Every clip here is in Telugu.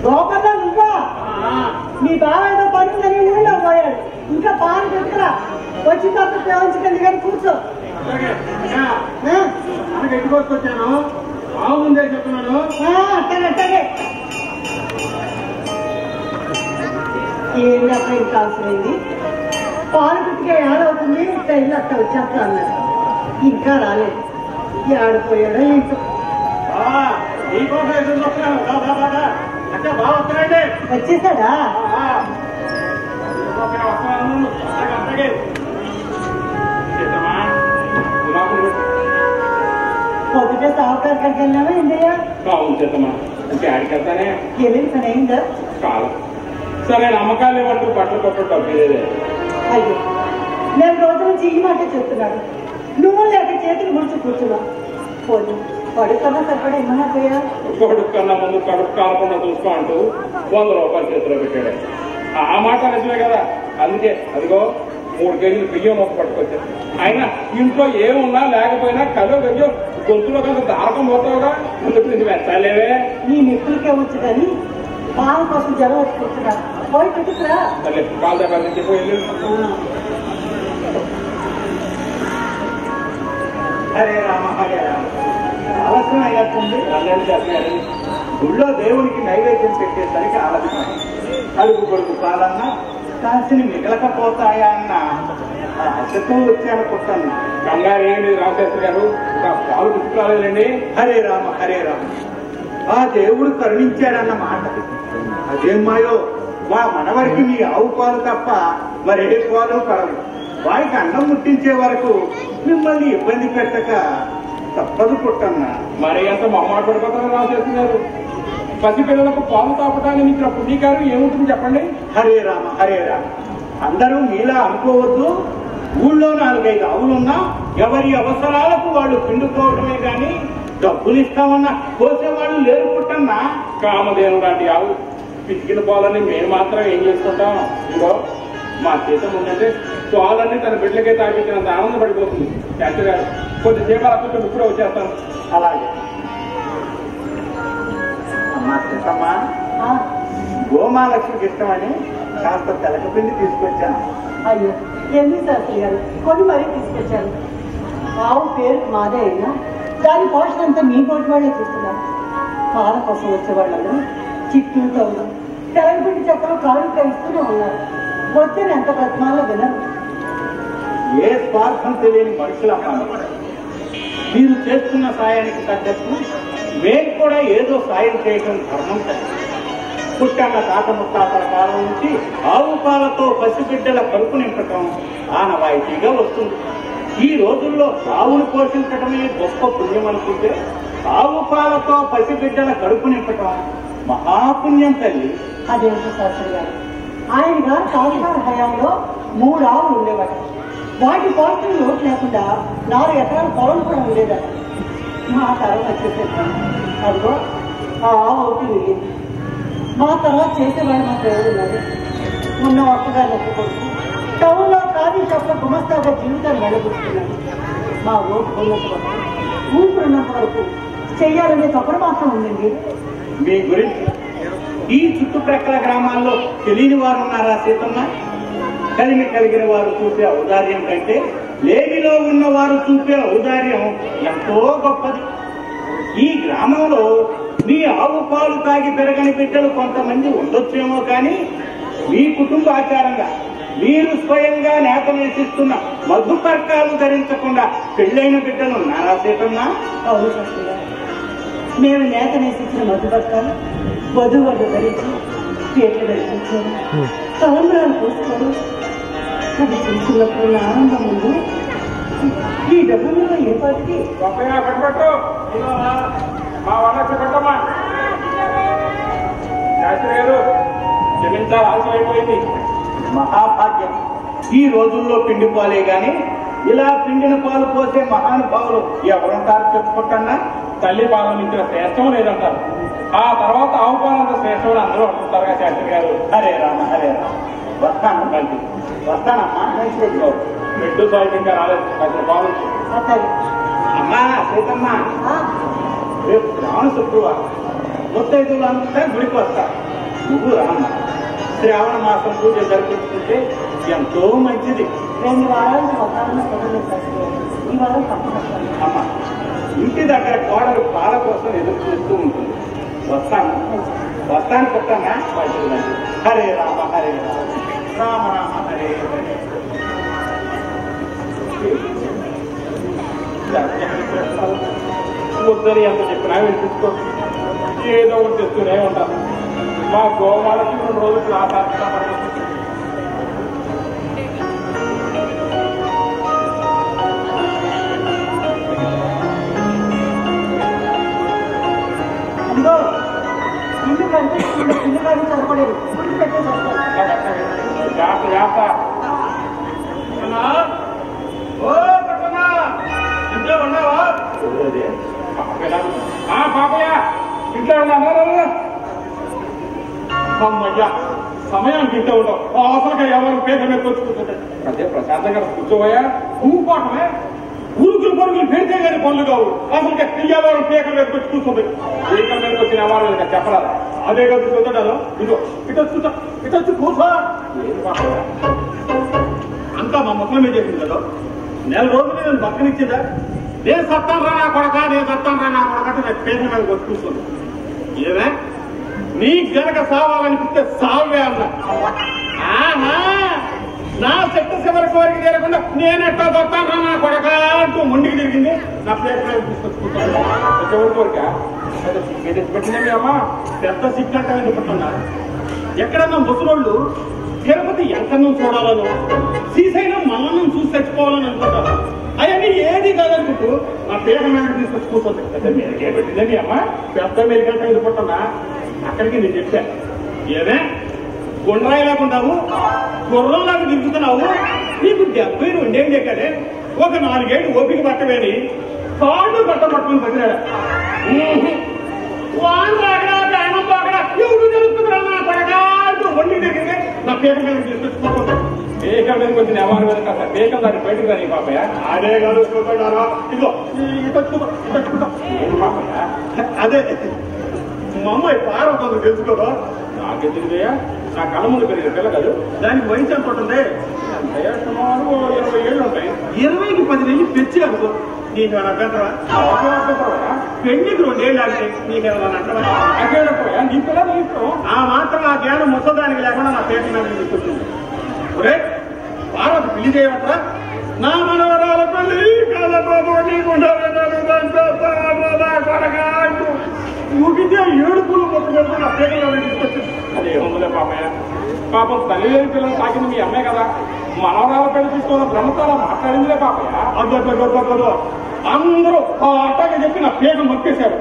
లోపల నువ్వా మీ బావ ఏదో పడుతుందని ఊళ్ళో పోయాడు ఇంకా పాలు పెట్టుకురా వచ్చి తప్ప పేయించుకెళ్ళి కానీ కూర్చో ఆ? మనకి ఎట్టుకొచ్చాను బాగుందే చెప్తున్నాను ఆ, అట్టగే అట్టగే ఏంటి అక్కడ ఇంకా అవసరమైంది పాలు పుట్టిగా ఏడవుతుంది ఇట్లా ఇల్లు అట్ట వచ్చేస్తా అన్నాడు ఇంకా రాలేదు ఏడిపోయాడో ఇంట్లో బావా నీకోసం ఎదురు చూస్తున్నాను దా, దా, దా, దా. అంటే బాగా వస్తున్నాయండి వచ్చేసాడా వస్తున్నాను అట్టగే, అట్టగే. చేద్దామా? గులాబీలు పెట్టు. పొద్దుటే సావుకారు కడికి వెళ్ళామా ఏంటయ్యా బాగుంది చేద్దామా అంటే ఆడికెళ్తానే వెళ్ళిన పని అయిందా కాదు సరే నమ్మకాలు ఇవ్వంటూ బట్టలు కొట్టు డబ్బు లేదే అయ్యో నేను రోజు నుంచి ఈ మాట చెప్తున్నాను నువ్వు లేక చేతులు ముడిచి కూర్చున్నా పోనీ పడుకున్నా సరిపడా ఏమన్నా పోయా కొడుకు కన్నా ముందు కడుపు కాలకుండా చూసుకో అంటూ వంద రూపాయలు చేతిలో పెట్టాడు ఆ- ఆ మాట నిజమే కదా అందుకే అదిగో మూడు కేజీలు బియ్యం ఒక పట్టుకొచ్చారు అయినా ఇంట్లో ఏమున్నా లేకపోయినా కదో గయ్యో గొంతులో కొంత దారకం పోతావుగా అందుకు ఇది వెచ్చాలేవే నీ నెప్పులకే వచ్చు కానీ పాల కోసం జనం వచ్చి కూర్చున్నా పోయి పెట్టుకురా సరే కాలు దగ్గర నుంచి పోయి వెళ్ళు. హరే రామ హరే రామ ఆలస్యం అయినట్టుంది అల్లరి చేస్తున్నాడు. గుళ్ళో దేవునికి నైవేద్యం పెట్టేసరికి ఆలస్యం అడుగు కొడుకు పాలన్నా కాసిని మిగలకపోతాయా అన్న ఆశతో వచ్చాను పుట్టన్న కంగారు ఏంటి రామశాస్త్రి గారు ఇంకా పాలు పుట్టుకోలేదండి హరే రామ హరే రామ ఆ దేవుడు కరుణించాడన్న మాట అదేం మాయో మా మనవరికి మీ ఆవు పాలు తప్ప మరే పాలు పడవు వారికి అన్నం ముట్టించే వరకు మిమ్మల్ని ఇబ్బంది పెట్టక తప్పదు పుట్టన్నా మరి ఎంత మొహమాట పడిపోతారో రామశాస్త్రి గారు పసిపిల్లలకు పాలు తాపడానికి మీకు పుణ్యకారం ఏముంటుంది చెప్పండి హరే రామ హరే రామ అందరూ మీలా అనుకోవద్దు ఊళ్ళో నాలుగైదు ఆవులున్నా ఎవరి అవసరాలకు వాళ్ళు పిండుకోవడమే గాని డబ్బులు ఇస్తామన్నా కోసేవాళ్ళు లేరు పుట్టన్నా కామధేను లాంటి ఆవు పిసికిన పాలని మేము మాత్రం ఏం చేసుకుంటాం ఇదిగో మా సీతం ఉందంటే పాలన్నీ తన బిడ్డలకే తాగించినంత ఆనందపడిపోతుంది శాస్త్రి గారు కొద్దిసేపు అలా కూర్చొని ఇప్పుడే వచ్చేస్తాను అలాగే అమ్మా సీతమ్మ ఆ, గోమాలక్ష్మికి ఇష్టమని కాస్త తెలకపిండి తీసుకొచ్చాను అయ్యో ఎందుకు శాస్త్రి గారు కొన్ని మరీ తీసుకొచ్చాను ఆవు పేరు మాదే అయినా దాని పోషణ అంతా మీ పోటీ వాళ్ళే చూస్తున్నారు పాల కోసం వచ్చే వాళ్ళందరూ చిట్టూతో ఉన్నాం తెలంగాణ చక్రం కాళ్ళు ఇస్తూనే ఉన్నారు వచ్చే ఎంత ప్రశ్నలో వినరు ఏ స్వార్థం తెలియని మనుషులమ్మా మీరు చేస్తున్న సాయానికి తగ్గట్టు మేము కూడా ఏదో సాయం చేయడం ధర్మం కదా పుట్టన్న తాత ముత్తాతల కాలం నుంచి ఆవు పాలతో పసిబిడ్డల కడుపు నింపటం ఆనవాయితీగా వస్తుంది ఈ రోజుల్లో ఆవును పోషించటమే గొప్ప పుణ్యం అనుకుంటే ఆవు పాలతో పసిబిడ్డల కడుపు నింపటం మహాపుణ్యం తల్లి అదేంటో శాస్త్రి గారు ఆయన గారు తాతగారి హయాంలో మూడు ఆవులు ఉండేవాడు వాటి పోషణ లోటు లేకుండా నాలుగు ఎకరాల పొలం కూడా ఉండేదట మా తరం వచ్చేసేది అదిగో ఆ ఆవు ఒకటి మిగిలింది మా తర్వాత చేసేవాడు మాకు ఎవరు ఉన్నారు ఉన్న ఒక్కగారు ఒప్పుకోండి టౌన్లో ఖాళీ షాప్లో గుమస్తాగా జీవితాన్ని వెళ్ళబుచ్చుకున్నాడు మా ఓటు ఉన్నంత వరకు ఊపిరినంత వరకు చెయ్యాలనే తప్పుడు మాత్రం ఉందండి మీ గురించి ఈ చుట్టుప్రక్కల గ్రామాల్లో తెలియని వారు ఉన్నారా సీతమ్మ కలిమి కలిగిన వారు చూపే ఔదార్యం కంటే లేమిలో ఉన్నవారు చూపే ఔదార్యం ఎంతో గొప్పది ఈ గ్రామంలో మీ ఆవు పాలు తాగి పెరగని బిడ్డలు కొంతమంది ఉండొచ్చేమో కానీ మీ కుటుంబ ఆచారంగా మీరు స్వయంగా నేత నివసిస్తున్న మధుపర్కాలు ధరించకుండా పెళ్ళైన బిడ్డలు ఉన్నారా సీతమ్మ అవును శాస్త్రి గారు మేము నేత నేసించిన మధుపత్రాలు వధువడు ధరించి పీటలు ధరించారు తలంబరాలు పోసుకోవడం అది చూస్తున్నప్పుడు నా ఆనందం ముందు ఈ డబ్బులలో ఏ పాటికి గొప్పగా పట్టుబట్టు మా వాళ్ళ చెప్పట్టమ్మా శాస్త్రి గారు క్షమించాలి ఆలస్యం అయిపోయింది మహాభాగ్యం ఈ రోజుల్లో పిండి పాలే గాని ఇలా పిండిన పాలు పోసే మహానుభావులు ఎవరుంటారు చెప్పుకుంటున్నా తల్లి పాలన ఇచ్చిన శ్రేష్టం లేదంటారు ఆ తర్వాత ఆవు పాలంత శ్రేష్టం అని అందరూ అనుకుంటారుగా శాస్త్రి గారు హరే రామ హరే రామ వస్తాను బండి వస్తానమ్మా ఇదిగో, మెట్టు సాయి ఇంకా రాలేదు అసలు పాలు ఇచ్చి. అతను అమ్మా సీతమ్మ రేపు శ్రావణ శుక్రవారం ముత్తైదులు అంతా గుడికి వస్తారు నువ్వు రామ్మ శ్రావణ మాసం పూజ జరిపించుకుంటే ఎంతో మంచిది రెండు వారాలు స్వతహారంగా కుదరలేదు సార్ ఈ వారం తప్పకుండా అమ్మ ఇంటి దగ్గర కోడలు పాల కోసం ఎదురు చూస్తూ ఉంటుంది వస్తాను వస్తాను కొట్టానా మంచిది మంచిది హరే రామ హరే రామ రామ రామ హరే హరే వద్దని ఎంత చెప్పినా వినిపించుకో ఏదో ఒకటి చెప్తూనే ఉంటాను మా గోమాలకి రెండు రోజులు క్లాస్ ఆడుతున్నాం అందులో ఇల్లు కంటే ఇల్లు కానీ సరిపడేది గుడి పెట్టేసి వస్తారు జాగ్రత్త జాగ్రత్త ఓ పట్టణా ఇంట్లో ఉన్నావా పాపయ్య ఆ పాపయ్య ఇంట్లో ఉన్నాను అమ్మయ్యా సమయానికి ఇంట్లో ఉండవు అవసరంగా ఎవరు పేద మీద వచ్చుకుంటుంటే అదే ప్రశాంతంగా కూర్చోబోయా ఊపాటమే ఉరుకులు పరుగులు పెడితే కానీ పనులు కావు అసలు ఎవరు పేక మీద వచ్చి కూర్చుంది ఇక్కడ మీదకి వచ్చిన అవార్డు ఇంకా చెప్పరాదా అదే కదా చూద్దాను ఇదో ఇటు వచ్చి కూర్చో ఇటు వచ్చి కూర్చో ఏం పాపయ్య అంతా మా ముఖం మీద చెప్పింది కదా నెల రోజులు నేను పక్కనిచ్చిందా నేను సత్తాను రా నా కొడక నేను సత్తాను రా నా కొడక అంటే నాకు పేరు మీద వచ్చి కూర్చుంది ఏమే నీకు గనక సావాలనిపిస్తే సావే అన్నా ఆహా నా శక్తి శివరి కోరిక తీరకుండా నేనెట్టా సత్తాను రా నా కొడక అంటూ ముందుకు తిరిగింది నా పేరు మీద తీసుకొచ్చి కూర్చోండి ఎవరి కోరిక అదే ఏది పెట్టిందా మీ అమ్మ పెద్ద సిగ్గంట ఎందుకుంటున్నారు ఎక్కడన్నా ముసలోళ్ళు తిరుపతి ఎంకన్నం చూడాలను శ్రీశైలం మల్లన్నం చూసి తెచ్చుకోవాలని అనుకుంటారు అవన్నీ ఏది కాదనుకుంటూ నా పేద మీద తీసుకొచ్చి కూర్చోండి అదే మీదకే పెట్టిందా మీ అమ్మ పెద్ద మెరికంట ఎందుకుంటున్నా అక్కడికి నేను చెప్పాను ఏమే గుండ్రాయి లేకుండావు గుర్రంలాగా తిరుగుతున్నావు నీకు డెబ్బై రెండేళ్ళే కదే ఒక నాలుగేళ్ళు ఓపిక పట్టవేని కాళ్ళు పట్ట పట్టుకుని పట్టినాడు వాన్ రాగడా ప్రాణం రాగడా ఎవరు జరుగుతుందిరా నా కొడగా అంటూ వండి దగ్గర నా పేట మీద తీసుకొచ్చుకోవాలి పేకల మీదకి వచ్చిన అవార్డు మీద కాస్త పేకలు దాన్ని బయటకు రాని పాపయ్య అదే కాదు చూద్దారా ఇదిగో ఇటొచ్చుకుంటా ఇటొచ్చుకుంటా ఏం పాపయ్య అదే మా అమ్మాయి పార్వతం తెలుసుకోదా నాకెందుకుదయ్యా నా కళ్ళ ముందు పెరిగిన పిల్ల కాదు దానికి వయసు ఎంత ఉంటుంది అయ్యా సుమారు ఇరవై ఏళ్ళు ఉంటాయి ఇరవైకి పది నెలలు పెంచి అనుకో నీకు ఏమైనా అభ్యంతరమా పెళ్లికి రెండేళ్ళు ఆగితే నీకు ఏమైనా అంటావా నాకేళ్ళపోయా నీ పిల్ల నీ ఇష్టం ఆ మాత్రం ఆ జ్ఞానం ముసదానికి లేకుండా నా పేట మీద తీసుకొచ్చింది ఒరే పార్వతి పెళ్లి చేయవట్రా నా మనవరాల పెళ్లి కళ్ళతో నీకుండా అంటూ ఊగితే ఏడుపులు మొత్తం నా పేట మీద తీసుకొచ్చింది అదే ఉందిలే పాపయ్య పాపం తల్లి లేని పిల్లలు తాకింది మీ అమ్మే కదా మనవరాల పెళ్లి తీసుకోవడం బ్రహ్మతో అలా మాట్లాడిందిలే పాపయ్య అద్దొద్దొద్దొద్దొద్దు అందరూ ఆ అట్టగా చెప్పి నా పేట మొక్కేశారు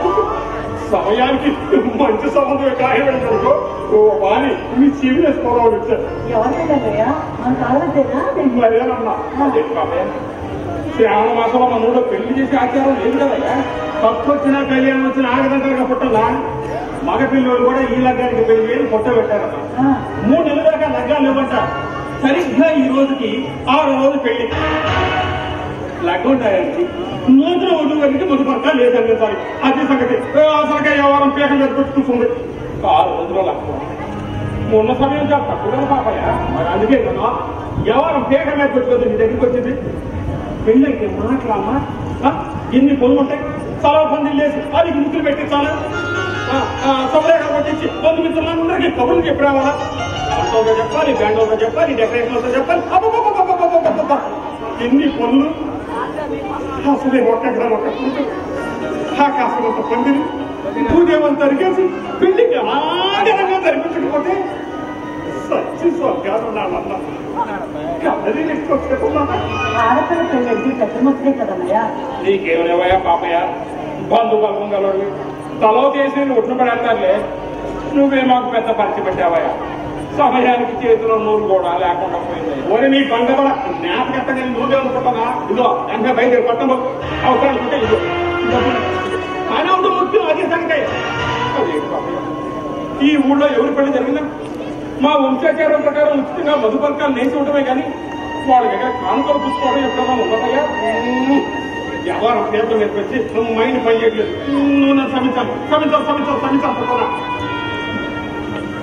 సమయానికి మంచి సంబంధం కాయబడిందనుకో ఓ వాణి మీ చెవి వేసుకోవడం వచ్చారు ఎవరికైనా మన కాలవచ్చేనా మరేనన్నా అదేంటి పాపయ్య శ్రావణ మాసంలో మన ఊళ్ళో పెళ్లి చేసే ఆచారం లేదు కదయ్యా తప్పు వచ్చినా కళ్యాణం వచ్చినా ఆగదంటారుగా పుట్టలా మగ పిల్లలు కూడా ఈ లగ్గానికి పెళ్లి చేసి పుట్ట పెట్టారట మూడు నెలల దాకా లగ్గాలు ఇవ్వంట సరిగ్గా ఈ రోజుకి ఆరు రోజు పెళ్లి లగ్గం టయానికి నూతన వధువులకి ముందు పక్క లేదండి సారీ అది సంగతి ఏ, అసలుగా వ్యవహారం పీక మీద పెట్టుకుంటుంది ఆరు రోజుల లక్షణం మొన్న సమయం చాలా తక్కువ కదా పాపయ్య మరి అందుకే కదా వ్యవహారం పీక మీద పెట్టుకుంది నీ దగ్గరికి వచ్చింది పెళ్ళైతే మాట్లాడమా ఆ? ఎన్ని పనులు ఉంటాయి చాలా పందిలు లేసి అది ముక్కులు పెట్టించాలా సమరేఖ కొట్టించి బంధుమిత్రులందరికీ కబుర్లు చెప్పి రావాలా వంటలతో చెప్పాలి బ్యాండోతో చెప్పాలి డెకరేషన్లతో చెప్పాలి అబ్బబ్బబ్బబ్బబ్బబ్బబ్బబ్బ. ఎన్ని పనులు అసలే ఒక్క గ్రామ ఒక్క కూతురు ఆకాశమంత పందిరి పూజేమంత అరిగేసి పెళ్లికి ఆగరంగా జరిపించకపోతే సచ్చి స్వర్గాలు నా వల్ల కదలి నెక్కొచ్చుకున్నాను ఆడపిల్ల పెళ్ళి పెద్ద ముచ్చటే కదన్నయ్య నీకేమనేవయ్యా పాపయ్య బంధు బలం గలడు తలో చేసి ఒట్లు పడేస్తారులే నువ్వే మాకు పెద్ద పరిచి పెట్టావయ్యా సమయానికి చేతిలో నూరు కూడా లేకుండా పోయింది ఓరి నీ పండగ జ్ఞాపకత్తగా నువ్వే అనుకుంటున్నా ఇదో వెంటనే బయలుదేరి పట్టం అవసరాలు ఉంటే ఇదో కానీ ఉండు ముఖ్యం అదే సంగతి అదేంటి పాపయ్య? ఈ ఊళ్ళో ఎవరి పెళ్లి జరిగిందా మా వంశాచారం ప్రకారం ఉచితంగా మధుపర్కాలు నేసి ఉండమే కానీ వాళ్ళ దగ్గర కానుకలు పుచ్చుకోవడం ఎప్పుడన్నా ఉండదయ్యా ఎవరు పేరు మీద వచ్చి నువ్వు మైండ్ పని చేయట్లేదు నువ్వు నన్ను సమించాలి సమించాలి సమించాలి సమించాలి అనుకుంటున్నా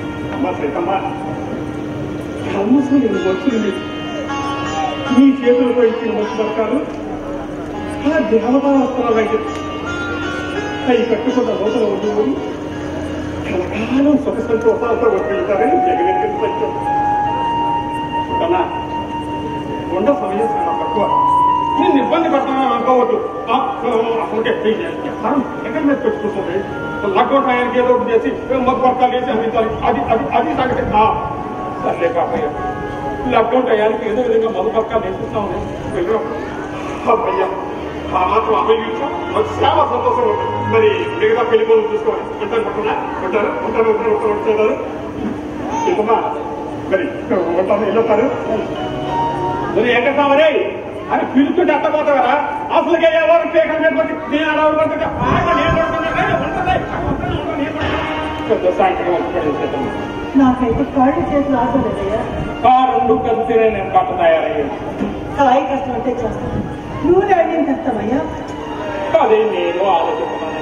అమ్మ సీతమ్మ కల్మసం నేను వచ్చింది నీ చేతులతో ఇచ్చిన వస్తుపడతారు ఆ దేవతా వస్త్రాలు అయితే అవి కట్టుకున్న లోపల ఉండి కలకాలం సుఖ సంతోషాలతో వర్తిల్తారని జగన్ సత్యం కన్నా ఉండ సమయం చాలా తక్కువ నేను ఇబ్బంది పడతానని అనుకోవద్దు ఆ, అసలుకే ఎక్కడ ఎక్కడ మీద పెట్టుకుంటుంది లాక్డౌన్ టైంకి ఏదో ఒకటి చేసి మొదటి వర్గాలు చేసి అందించాలి అది అది అది సంగతి ఆ, సర్లే పాపయ్య లాక్డౌన్ టయానికి ఏదో విధంగా మొదటి వర్గాలు నేర్పిస్తాము వెళ్ళాం అబ్బయ్యా ఆ మాత్రం అభివృద్ధి చాలా సంతోషం ఉంటుంది మరి మిగతా పెళ్లి పనులు చూసుకోవాలి ఉంటారు పట్టున్నా ఉంటారు ఉంటారు ఉంటారు ఉంటారు ఉంటారు ఇంకమ్మా మరి ఉంటాను వెళ్ళొస్తారు మరి ఎక్కడతామరే అని పిలుచుంటే అట్టపోతావరా అసలుకే ఎవరు పేకల మీద కొట్టి నేను అడవులు పడుతుంటే ఆగ నేను పడుతున్నా ఏ, ఉంటది, ఉంటది, ఉంటది, నేను పడుతున్నా. పెద్ద సాయంత్రం వచ్చి నాకైతే కాళ్ళు చేతులు ఆగలేదయ్యా ఆ రెండు కలిసినే నేను పట్ట తయారయ్యాను కాయ కష్టం అంటే చేస్తాను నువ్వు డాడీ కష్టమయ్యా అదే నేను ఆలోచిస్తున్నాను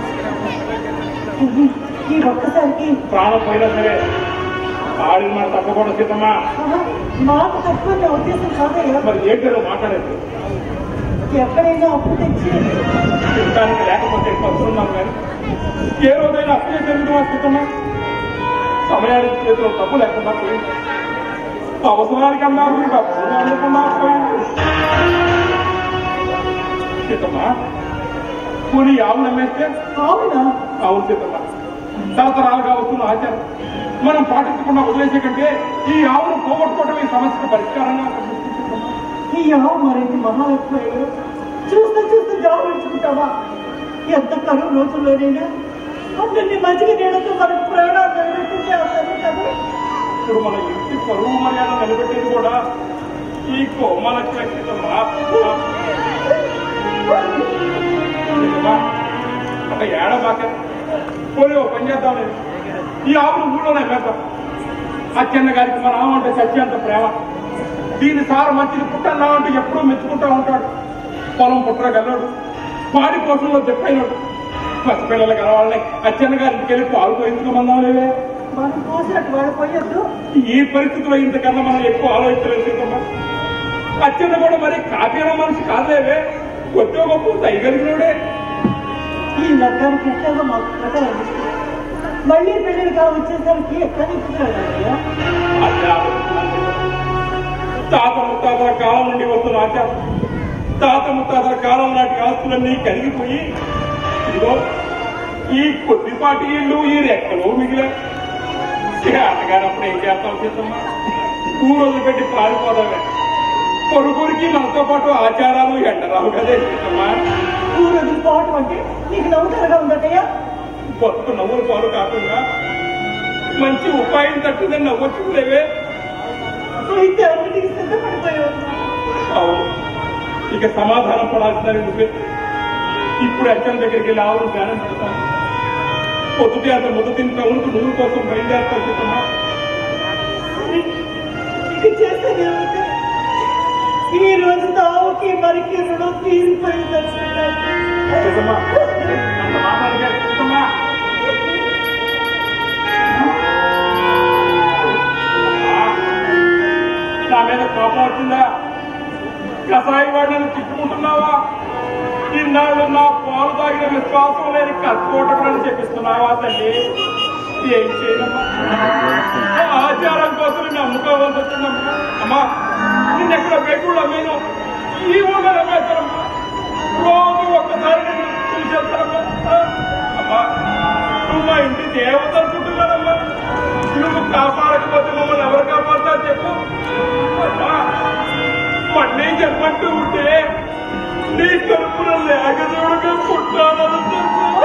ఈ ఒక్కసారికి ప్రాణం పోయినా సరే ఆడిన మాట తప్పకుండా సీతమ్మా ఆహా, మాకు తక్కువ నా ఉద్దేశం కాదయ్యా మరి ఏంటో మాట్లాడేది ఎక్కడైనా అప్పు తెచ్చి తినడానికి లేకపోతే పచ్చున్నాం కానీ ఏ రోజైనా అప్పుడే జరుగుతున్నా సీతమ్మా సమయానికి చేతిలో తప్పు లేకుండా పోయింది అవసరానికి అన్నారు డబ్బులు అందుకున్నా పోయింది సీతమ్మా పోనీ ఆవును అమ్మేస్తే అవునా అవును సీతమ్మ తరతరాలుగా వస్తున్న ఆచారం మనం పాటించకుండా వదిలేసే కంటే ఈ ఆవును పోగొట్టుకోవడం ఈ సమస్యకు పరిష్కారంగా కనిపిస్తుంది సీతమ్మ. ఈ ఆవు మరేంటి మహాలక్ష్మి చూస్తూ చూస్తూ జాబ్ పెట్టుకుంటావా ఎంత కరువు రోజుల్లోనైనా అందరినీ మంచిగా నీళ్ళతో మనకు ప్రయాణాలు నిలబెట్టింది అతను కదా ఇప్పుడు మన ఇంటి పరువు మర్యాద నిలబెట్టేది కూడా ఈ కోమల సీతమ్మ సీతమ్మ, ఒక ఏడబాక పోయి ఓ పని చేద్దాం లేదు ఈ ఆవును ఊళ్ళోనే పెడతాం అచ్చన్న గారికి మన ఆవు అంటే సత్యంత ప్రేమ దీని సారు మంచిది పుట్టన్నా అంటే ఎప్పుడూ మెచ్చుకుంటా ఉంటాడు పొలం పుట్ర గల్లోడు పాడి కోసంలో దిప్పైనడు పసిపిల్లలు గలవాళ్ళని అచ్చన్న గారికి వెళ్ళి పాలు పోయించుకోమందాం లేవే మనం పోసినట్టు వాళ్ళు పోయొద్దు ఈ పరిస్థితిలో ఇంతకన్నా మనం ఎక్కువ ఆలోచించలేదు సీతమ్మ అచ్చన్న కూడా మరి కాపీన మనిషి కాదులేవే కొద్ది గొప్ప దయగలిగినోడే ఈ లగ్గానికి ఎక్కడో మాకు కథ అనిపిస్తుంది మళ్ళీ పెళ్ళిగా వచ్చేసరికి ఎక్కడ ఇచ్చుకోవాలయ్యా అదే ఆలోచిస్తున్నాను సీతమ్మ. తాత ముత్తాతల కాలం నుండి వస్తున్న ఆచారం తాత ముత్తాతల కాలం నాటి ఆస్తులన్నీ కలిగిపోయి ఇదిగో ఈ కొద్దిపాటి ఇల్లు ఈ రెక్కలు మిగిలే ఆటగానప్పుడు ఏం చేస్తాం సీతమ్మ ఊరోజు పెట్టి పారిపోదామే పొరుగురికి మనతో పాటు ఆచారాలు ఎండరావు కదే సీతమ్మ ఊరు పోవటం అంటే నీకు నవ్వుతరగా ఉందటయ్యా బతుకు నవ్వులు పాలు కాకుండా మంచి ఉపాయం తట్టిందని నవ్వొచ్చులేవే అయితే అన్నిటికీ సిద్ధపడిపోయావు అవును ఇక సమాధానం పడాల్సిందని నువ్వే ఇప్పుడు అచ్చం దగ్గరికి వెళ్ళి ఆవును ధ్యానం పెడతాను పొద్దుటే అంత మొదటి టౌన్కు నువ్వు కోసం బయలుదేరుతాను సీతమ్మ ఇక చేసేది ఏమిటి? ఈ రోజు తావుకి మరికి రుణం తీరిపోయిందని సీతమ్మ అంత మాట్లాడకే సీతమ్మ నా మీద కోపం వచ్చిందా కసాయి వాడిని తిట్టుకుంటున్నావా ఇన్నాళ్ళు నా పాలు తాగిన విశ్వాసం లేని కట్టుకోవటం చెప్పిస్తున్నావా తల్లి ఏం చేయనమ్మా ఆ ఆచారం కోసం నేను అమ్ముకోవాల్సి వచ్చిందమ్మా అమ్మా నిన్నెక్కడ పెట్టుడు అమ్మేను ఈ ఊళ్ళో అమ్మేస్తానమ్మా రోజు ఒక్కసారి నేను చూసి వెళ్తానమ్మా ఆ, అమ్మా నువ్వు మా ఇంటి దేవత అనుకుంటున్నానమ్మా నువ్వు కాపాడకపోతే మమ్మల్ని ఎవరు కాపాడతారు చెప్పు అమ్మా మళ్ళీ చెప్పంటూ ఉంటే నీ కడుపున లేక చూడగా పుట్టాలని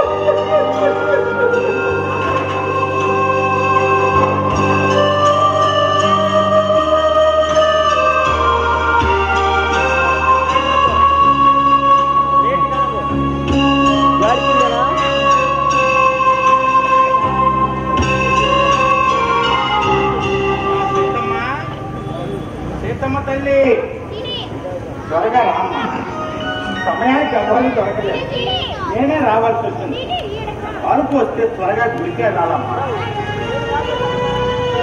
సీతమ్మ సీతమ్మ తల్లి త్వరగా రామ్మా సమయానికి ఎవరిని దొరకలేదు నేనే రావాల్సి వచ్చింది అరుపు వస్తే త్వరగా గురికే రాలమ్మా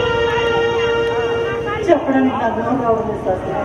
చెప్పడానికి నాకు నోరు రావడం లేదు శాస్త్రి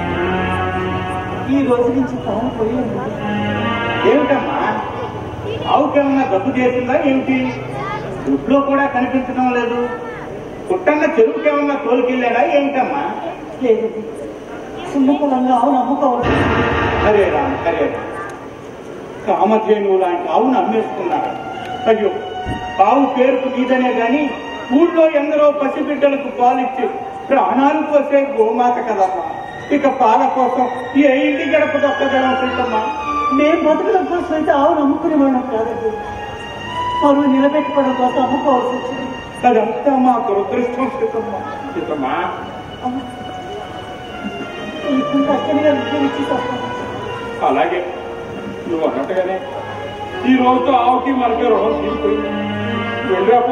ఈ రోజు నుంచి పాలు పోయి ఉంది ఏమిటమ్మా ఆవుకేమన్నా జబ్బు చేసిందా ఏమిటి ఇంట్లో కూడా కనిపించడం లేదు పుట్టన్న చెరువుకేమన్నా తోలుకెళ్ళాడా ఏమిటమ్మా లేదు సున్నపలంగా ఆవు నమ్ముకోవాలి హరే రామ హరే రామ కామధేనువు లాంటి ఆవును అమ్మేసుకున్నాడు అయ్యో ఆవు పేరుకు మీదనే గాని ఊళ్ళో ఎందరో పసిబిడ్డలకు పాలిచ్చి ప్రాణాలు పోసే గోమాత కదమ్మా ఇక పాల కోసం ఏ ఇంటి గడప దొక్కదడం సీతమ్మా మేము బతకడం కోసం అయితే ఆవు నమ్ముకునే వాళ్ళం కాదండి పరువు నిలబెట్టుకోవడం కోసం అమ్ముకోవాల్సి వచ్చింది అదంతా మా దురదృష్టం సీతమ్మా సీతమ్మా అమ్మ, ఈ కుంట అక్కడి గారు ఉద్యోగం ఇచ్చి తప్పదు అలాగే నువ్వు అన్నట్టుగానే ఈ రోజుతో ఆవుకి మనకి రుణం తీసుకుపోయింది వెళ్ళాపు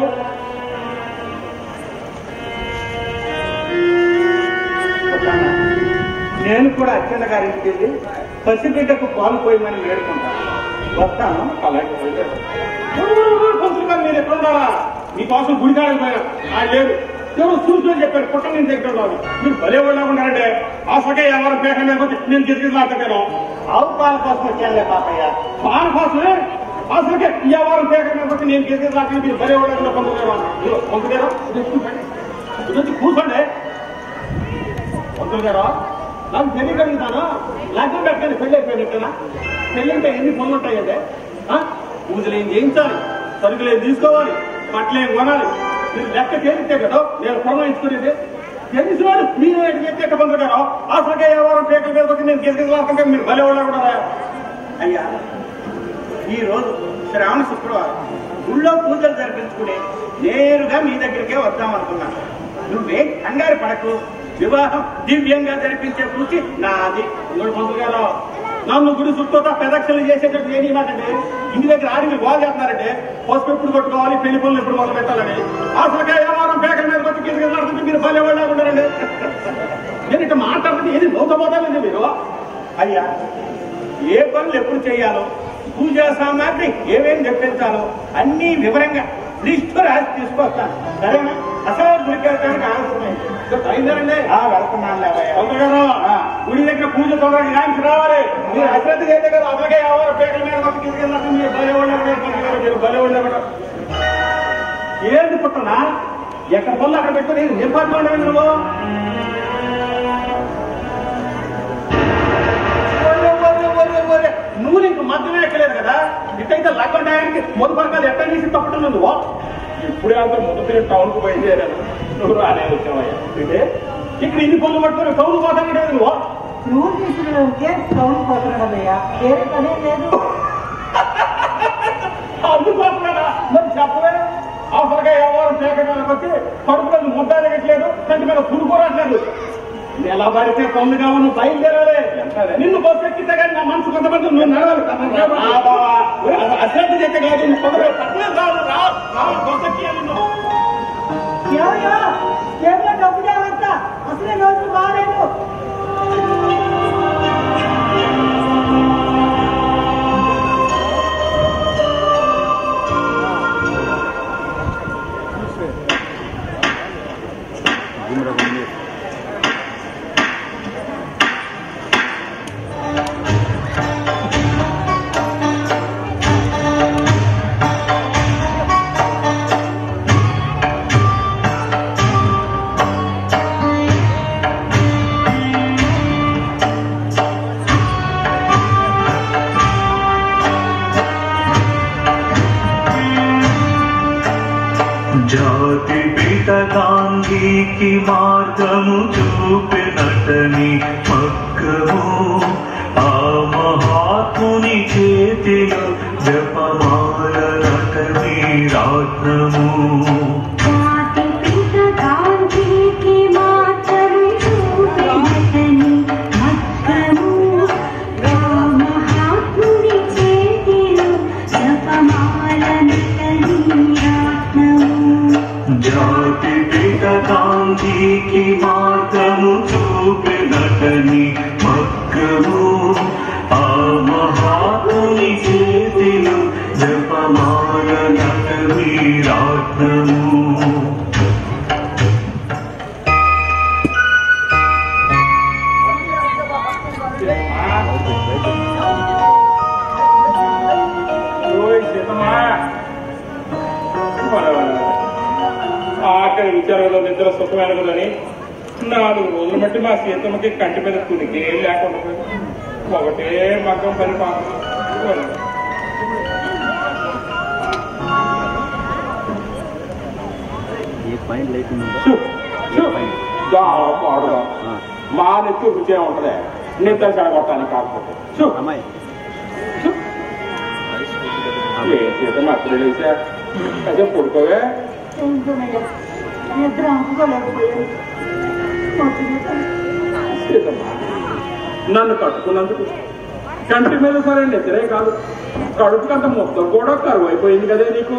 పుట్టన్న, నేను కూడా అచ్చన్న గారింటికి వెళ్ళి పసిబిడ్డకు పాలు పోయమని వేడుకుంటాను వస్తాను అలాగే వెళ్ళారు పంతులు గారు మీరు ఎక్కడున్నారా మీకోసం గుడికాడకు పోయినా ఆయన లేదు ఎవరు చూసుకొని చెప్పారు పుట్ట నేను దగ్గర ఉన్నారు మీరు భలే వాళ్ళు ఉన్నారంటే అసలుకే ఎవరు పేట మీద వచ్చి నేను తీసుకెళ్ళి ఆవు పాల కోసం వచ్చానులే పాపయ్య పాల కోసమే అసలుకే ఎవరు పేట మీద వచ్చి నేను తీసుకెళ్ళి మీరు భలే వాళ్ళు పంతులు గారు పంతులు గారు ఇది కూర్చోండి పంతులు గారు నాకు తెలియగలుగుతాను లగ్నం పెట్టుకొని పెళ్లి అయిపోయినట్టేనా పెళ్లి అంటే ఎన్ని పనులు ఉంటాయంటే ఆ? పూజలు ఏం చేయించాలి సరుకులు ఏం తీసుకోవాలి బట్టలు ఏం కొనాలి మీరు లెక్క తేలితే కదా నేను ప్రమాణించుకునేది తెలిసిన వాడు మీరు ఎక్కడ పంతులు గారు అసలుకే ఎవరు పేకల మీద వచ్చి నేను తీసుకెళ్ళి మీరు భలే వాళ్ళు కూడా అయ్యా ఈ రోజు శ్రావణ శుక్రవారం గుళ్ళో పూజలు జరిపించుకుని నేరుగా మీ దగ్గరికే వద్దాం అనుకున్నాను నువ్వేం కంగారు పడకు వివాహం దివ్యంగా జరిపించే పూచి నాది ఇంకోటి పంతులు గారు నన్ను గుడి చుట్టూ ప్రదక్షిణలు చేసేటట్టు ఏమి మాటండి ఇంటి దగ్గర ఆడి మీరు బాగా చేస్తున్నారంటే పసుపు ఎప్పుడు కొట్టుకోవాలి పెళ్లి పనులు ఎప్పుడు మొదలు పెట్టాలని అసలుకే వ్యవహారం పేకల మీద వచ్చి తీసుకెళ్ళాలంటే మీరు భలే వాళ్ళు ఉన్నారండి నేను ఇట్లా మాట్లాడుతుంటే ఏది నవ్వుతపోతానండి మీరు అయ్యా ఏ పనులు ఎప్పుడు చేయాలో పూజా సామాగ్రి ఏమేమి తెప్పించాలో అన్ని వివరంగా లిస్టు రాసి తీసుకొస్తాను సరేనా అసలు గుడికి వెళ్ళడానికి ఆలస్యమైంది అయిందండి ఆ, వెళ్తున్నాను లేవయ్యా. పంతులు గారు గుడి దగ్గర పూజ తొందరగా న్యాయం రావాలి మీరు అశ్రద్ధ చేస్తే కదా అసలుకే వ్యవహారం పేకల మీద వచ్చి తీసుకెళ్ళాలంటే మీరు భలే వాళ్ళు ఉన్నారు పంతులు గారు మీరు భలే వాళ్ళు ఉన్నారు ఏంది పుట్టనా ఎక్కడ పనులు అక్కడ పెట్టుకుని నిర్పాటు నువ్వు ఒరే, ఒరే, ఒరే, ఒరే. నువ్వు నీకు మధ్యమే ఎక్కలేదు కదా ఇట్టయితే లగ్గం టయానికి మొదటి పరకాలు ఎక్కడ తీసి తప్పట్టు నువ్వు ఇప్పుడే అంత మొదటి టౌన్ కు బయలుదేరాను నువ్వు రానే వచ్చావయ్యా అంటే ఇక్కడ ఇన్ని పనులు పట్టుకొని కౌలు పోతాను నువ్వు నువ్వు తీసుకునే టౌన్ పోతున్నాడయ్యా వేరే పనే లేదు అందుకోసమేనా మరి చెప్పవే అసలుగా ఎవరు సేకరణకు వచ్చి కడుపులో ముద్దాడగట్లేదు కంటి మీద పురుకోరట్లేదు ఎలా పడితే పనులు కావాలి బయలుదేరాలి నిన్ను బస్సు ఎక్కితే కానీ నా మనసు కొంతమంది నువ్వు నడవాలి ఆ, బావా. అశ్రద్ధ చేస్తే కాదు నువ్వు తొందరగా పట్టణం రావాలి రా రా, బస్సు ఎక్కియాలి నువ్వు ఏమయ్యా ఏమో డబ్బు జాగ్రత్త అసలే రోజు బాగాలేదు జాతి పిత గాంధీకి మార్గము చూపినటని పక్కము ఆ మహాత్ముని చేతిలో జపమాల నటని రాత్రము జాతి పిత గాంధీకి మాత్రం చూపెనతని మక్కము రామహాత్ముని చేతిలో జపమాల నటని రాత్నము జాతి పిత గాంధీకి మార్గము చూపినటని పక్కము ఆ మహాత్ముని చేతిలో జపమాల నటని రాత్రము ఆకలి విచారంలో నిద్ర సుఖమైన కదని నాలుగు రోజులు బట్టి మా సీతమ్మకి కంటి మీద తునికి ఏం లేకుండా పోయింది. ఒకటే మగ్గం పని పాపం చూ, చూ. దా, పాడుగా. మా నెత్తి రుచే ఉంటది నిద్ర చెడగొట్టానికి కాకపోతే చూ. చూ. ఏ సీతమ్మ అప్పుడు లేచా అదే పడుకోవే ఏంటోనయ్యా నిద్ర అందుకోలేకపోయాను సీతమ్మ నన్ను కట్టుకున్నందుకు కంటి మీద సరే నిద్రే కాదు కడుపుకంత మొత్తం కూడా కరువు అయిపోయింది కదే నీకు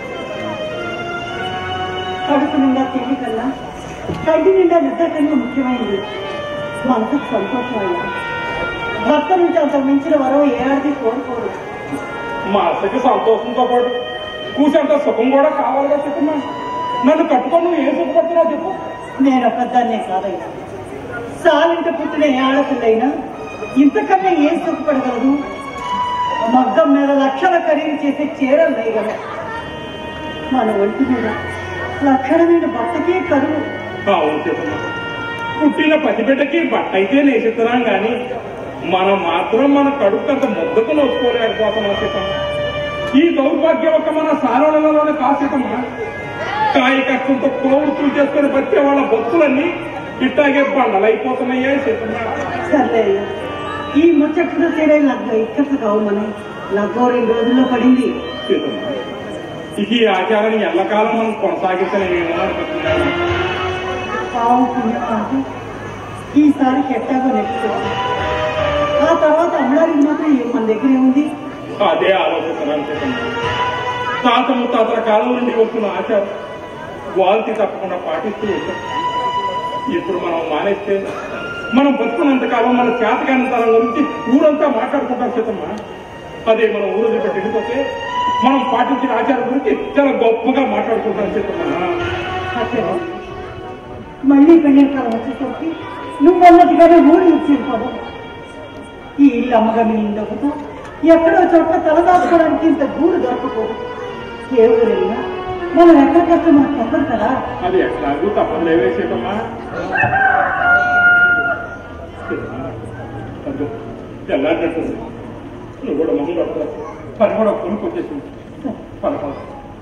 కడుపు నిండా తిండి కన్నా కంటి నిండా నిద్ర కన్నా ముఖ్యమైనది మనసుకు సంతోషం అయ్యా భర్త నుంచి అంత మించిన వరం ఏడాది కోరుకోరు మనసుకి సంతోషంతో పాటు కూసంత సుఖం కూడా కావాలిగా చెప్పమ్మా నన్ను కట్టుకొని నువ్వు ఏం సుఖపడుతున్నావు చెప్పు నేను ఒక్కదాన్నే కాదయ్యా సాలింట పుట్టిన ఏ ఆడపిల్లైనా ఇంతకన్నా ఏం సుఖపడగలదు మగ్గం మీద లక్షల ఖరీదు చేసే చీరలు వేయగలరు మన ఒంటి మీద లక్షణమైన బట్టకే కరువు అవును చెప్పమ్మా పుట్టిన పసిబిడ్డకి బట్ట అయితే నేసిస్తున్నాం కానీ మనం మాత్రం మన కడుపుకంత ముద్దకు నోచుకోలేకపోతున్నాం సీతమ్మ ఈ దౌర్భాగ్యం ఒక మన సారణలలోనే కాసేతమ్మా కాయ కష్టంతో కోవుతులు చేసుకుని బతికే వాళ్ళ బతుకులన్నీ ఇట్టాగే బండలైపోతున్నాయే సీతమ్మ సర్లే అయ్యా ఈ ముచ్చట్లు తీరే లగ్గ ఇక్కట్లు కావు మనం లగ్గో రెండు రోజుల్లో పడింది సీతమ్మ ఇక ఈ ఆచారాన్ని ఎల్లకాలం మనం కొనసాగించలేమేమో అనుకుంటున్నాను పావు పుణ్యం అంటే ఈసారి ఎట్టాగో నెట్టుకోవాలి ఆ తర్వాత అమ్మడానికి మాత్రం ఏం మన దగ్గర ఏముంది అదే ఆలోచిస్తున్నాను సీతమ్మ తాత ముత్తాతల కాలం నుండి వస్తున్న ఆచారం వాల్తి తప్పకుండా పాటిస్తూ వచ్చాం ఇప్పుడు మనం మానేస్తే మనం బతుకున్నంత కాలం మన చేతకాని తరం గురించి ఊరంతా మాట్లాడుకుంటాం సీతమ్మ అదే మనం ఊరు పెట్టి వెళ్ళిపోతే మనం పాటించిన ఆచారం గురించి చాలా గొప్పగా మాట్లాడుకుంటాం సీతమ్మ అసలు మళ్ళీ పెళ్లి కాలం వచ్చేసరికి నువ్వు అన్నట్టుగానే ఊరి ఇచ్చిపోదు ఈ ఇల్లు అమ్మగారి ఇల్లు ఒకటి ఎక్కడో చోట తలదాచుకోవడానికి ఇంత గూడు దొరకపోదు ఏ ఊరైనా మనం ఎక్కడికక్కడ మనకు తప్పదు కదా అది ఎట్లాగూ తప్పదు లేవే సీతమ్మ సీతమ్మ, అదిగో, తెల్లారినట్టుంది నువ్వు కూడా మొహం కట్టుకో పని కూడా కొనుక్కొచ్చేసింది పద పద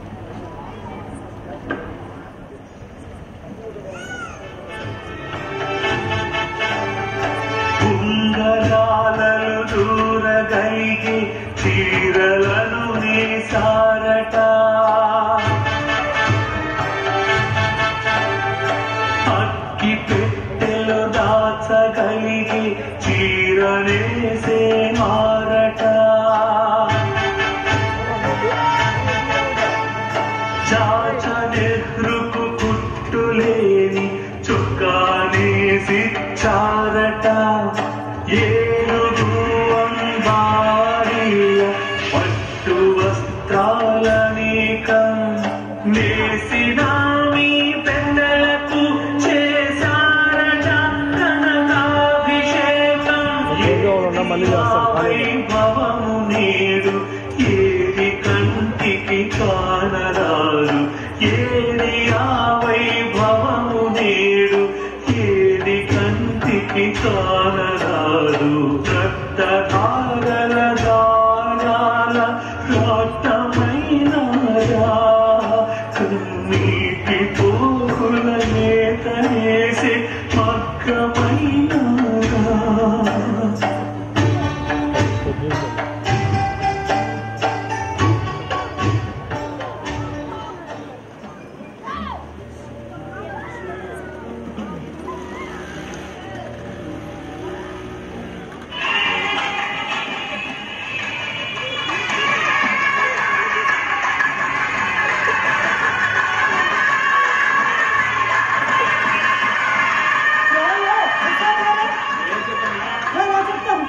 కుంగరాలను దూరగలిగి చీరలను నేసారట అక్కి పెట్టెలు దాచగలిగి చీరనేసే మారట చాచ నెహ్రుకు కుట్టులేని చుక్కానేసి చారట ఏనుగు అంబారియ పట్టు వస్త్రాలనీకం నేసిన మీ పెన్నెలకు చేశారట కనకాభిషేకం వైభవము నేడు ఏది కంటికి కానరాదు ఏది ఆ వైభవము నేడు ఏది కంటికి కానరాదు రక్తధారల దానాల రాటమైన కన్నీటి పోకుల నేతనేసే మగ్గమైన నేను చెప్తాను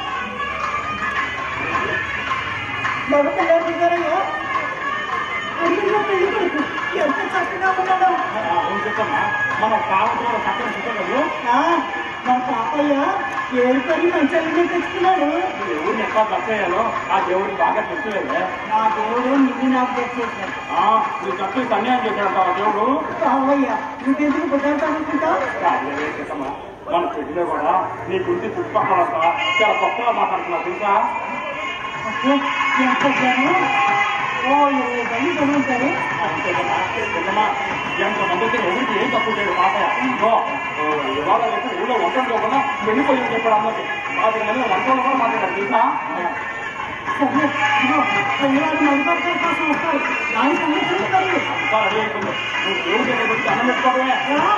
మగ పిల్లలు దిగారయ్యా అడిగిన పెళ్లి కొడుకు ఎంత చక్కగా ఉన్నాడో అవును సీతమ్మ మనం కావాల్సిన చక్కని సుఖం ఆ, మా పాపయ్య ఏడుకొని మంచాలనే తెచ్చుకున్నాడు దేవుడిని ఎట్లా దర్శయ్యాలో ఆ దేవుడికి బాగా తెలుసులేదే నా దేవుడు నిన్ను నాకు తెచ్చేసాడు ఆ, నీ ఖర్చు అన్యాయం చేశాడంట ఆ దేవుడు పాపయ్య నువ్వెందుకు బుద్ధాడుతానుకుంటావు రాజులే సీతమ్మ, మన పెళ్లిలో కూడా నీ గురించి చుట్టుపక్కల చాలా గొప్పగా మాట్లాడుతున్నా తెలుసా అబ్బో, ఎంత జనం ఓ ఇరవై మంది జనం ఉంటారు అంతేకమ్మా, సీతమ్మ, ఎంతమంది వచ్చి ఎవరికి ఏం తక్కువ చేయడు పాప ఇదిగో, ఆ, ఇవాళ రేపు ఊళ్ళో వంటలు కూడా పెళ్లి పోయి చెప్పాడు అన్నది పాతిక మంది వంటలు కూడా మాట్లాడారు తెలుసా సరే ఇదిగో పెళ్ళివాడు మరిపడతారు కోసం వస్తారు దాని సంగతి చూస్తారు అంతా రెడీ అయిపోయింది నువ్వు దేవుడి దగ్గర వచ్చి అన్నం పెట్టుకోవడమే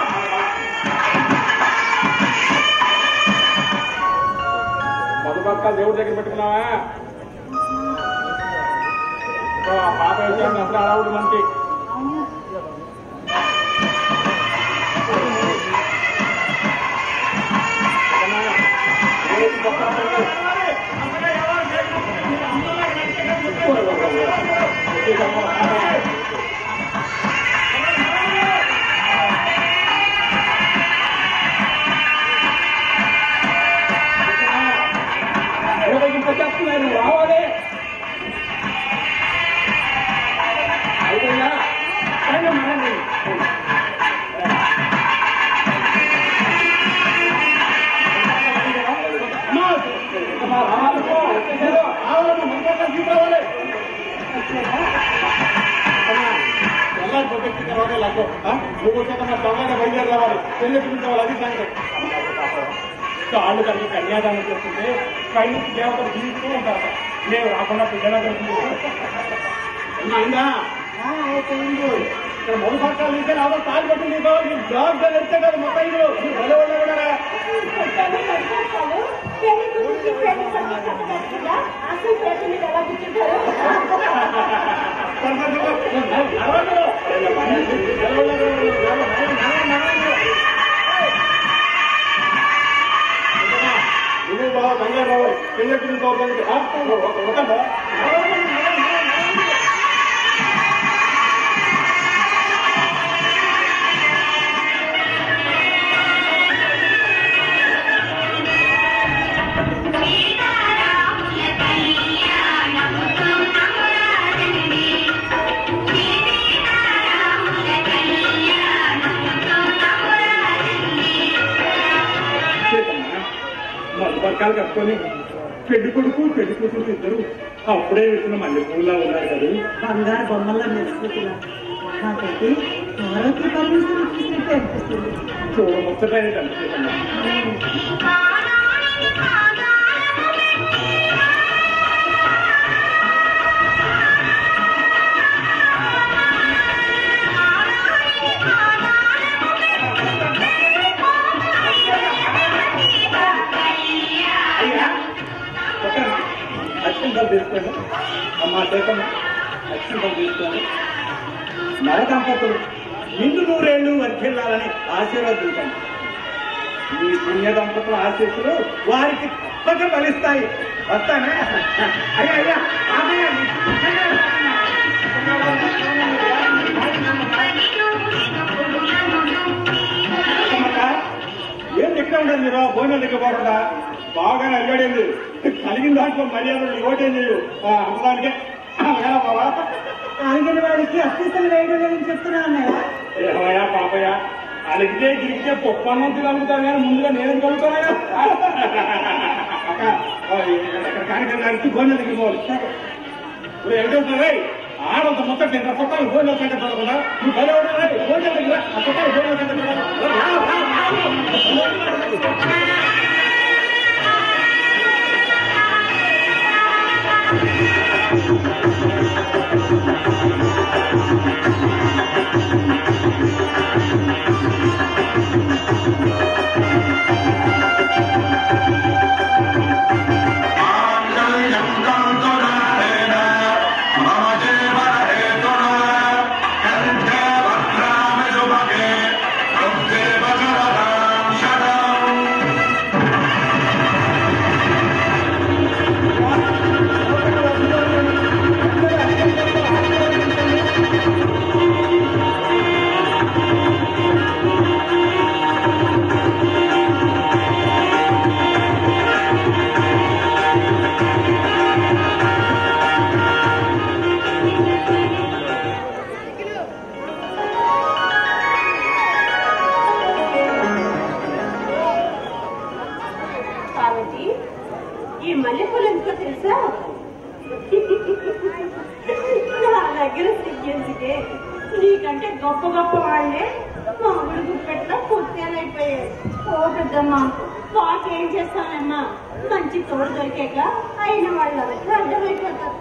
మధుపక్క దేవుడి దగ్గర పెట్టుకున్నావా ఓ, ఆ పాప విషయాన్ని అసలు అడవుడు మనకి చేస్తున్నాను రావాలి అయిపోయిందా రండి, రండి. అమ్మా, అమ్మా, రావాలి పో. వచ్చేసారు. రావాలమ్మా, మధుపక్క తీసుకురావాలి. ఎలా ప్రొటెక్ట్ తర్వాత లాక్కో నువ్వు వచ్చాక తొందరగా బయలుదేరి రావాలి పెళ్లి చూపించాలి అది సంగతి కాళ్ళు కలిగి కన్యాదానం చేస్తుంటే పై నుంచి దేవతలు జీవిస్తూ ఉంటారు మేము రాకుండా పిల్లల అయిందా ఇక్కడ మూడు పక్షాలు తీస్తే రాదు తాళ్ళు పట్టి తీసుకోవాలి జాబ్ వెళ్తే కదా మొత్తం ఇది భలే వాళ్ళు కూడా నువ్వు బాగా కంగారు బాబు పెళ్లి చూపించాలి మధుపర్కాలు కట్టుకొని పెళ్లి కొడుకు పెళ్లి కూతురు ఇద్దరు అప్పుడే వేసిన మల్లెపూలా ఉన్నారు కదా బంగారు బొమ్మల్లో మెరిసిపోతున్నా నాకైతే ఆరోగ్య పరిమితులు చూసినట్టు అనిపిస్తుంది చూడముచ్చటైనది అనిపిస్తుంది అయ్యా కొట్టండి. అక్షింతలు తీసుకోండి అమ్మా చేతమ్మ అక్షింతలు తీసుకోండి నర దంపతులు నిండు నూరేళ్లు వర్ధిల్లాలని ఆశీర్వదించండి ఈ పుణ్య దంపతుల ఆశీస్సులు వారికి తప్పక ఫలిస్తాయి వస్తానే అయ్యా అయ్యా ఆగయ్యా, మీ పుణ్యంగా అమ్మక్క, ఏం ఎక్కడ ఉండదు మీరు భోజనం దగ్గర పోకుండా బాగా అడిగాడింది కలిగిన దాంట్లో మర్యాదలు ఓటేం చేయు ఆ, అమ్మదానికే వేళ బావా అడిగిన వాడికి అత్యసలు వేయడం లేదని చెప్తున్నా అన్నయ్య ఏమయ్యా పాపయ్య అడిగితే గిరిగితే పప్పు అన్నం తినగలుగుతాను కానీ ముందుగా నేను కలుగుతానయ్యా అక్క ఆ, ఇక్కడ కార్యక్రమం అడిగి భోజనం దగ్గర పోవాలి ఇప్పుడు ఎక్కడవుతుంది ఆడంత మొత్తం నేను కొత్త భోజనం కంటే పడకుండా నువ్వు భలే ఉండాలి భోజనం దగ్గర ఆ కొత్త భోజనం కంటే మమ గొప్ప గొప్ప వాళ్ళే మామిడి గుప్పెట్లో పుత్యాలైపోయారు ఓ పెద్దమ్మ వాకేం చేస్తానమ్మా మంచి తోడు దొరికాక అయిన వాళ్ళంతా అర్థమైపోతారు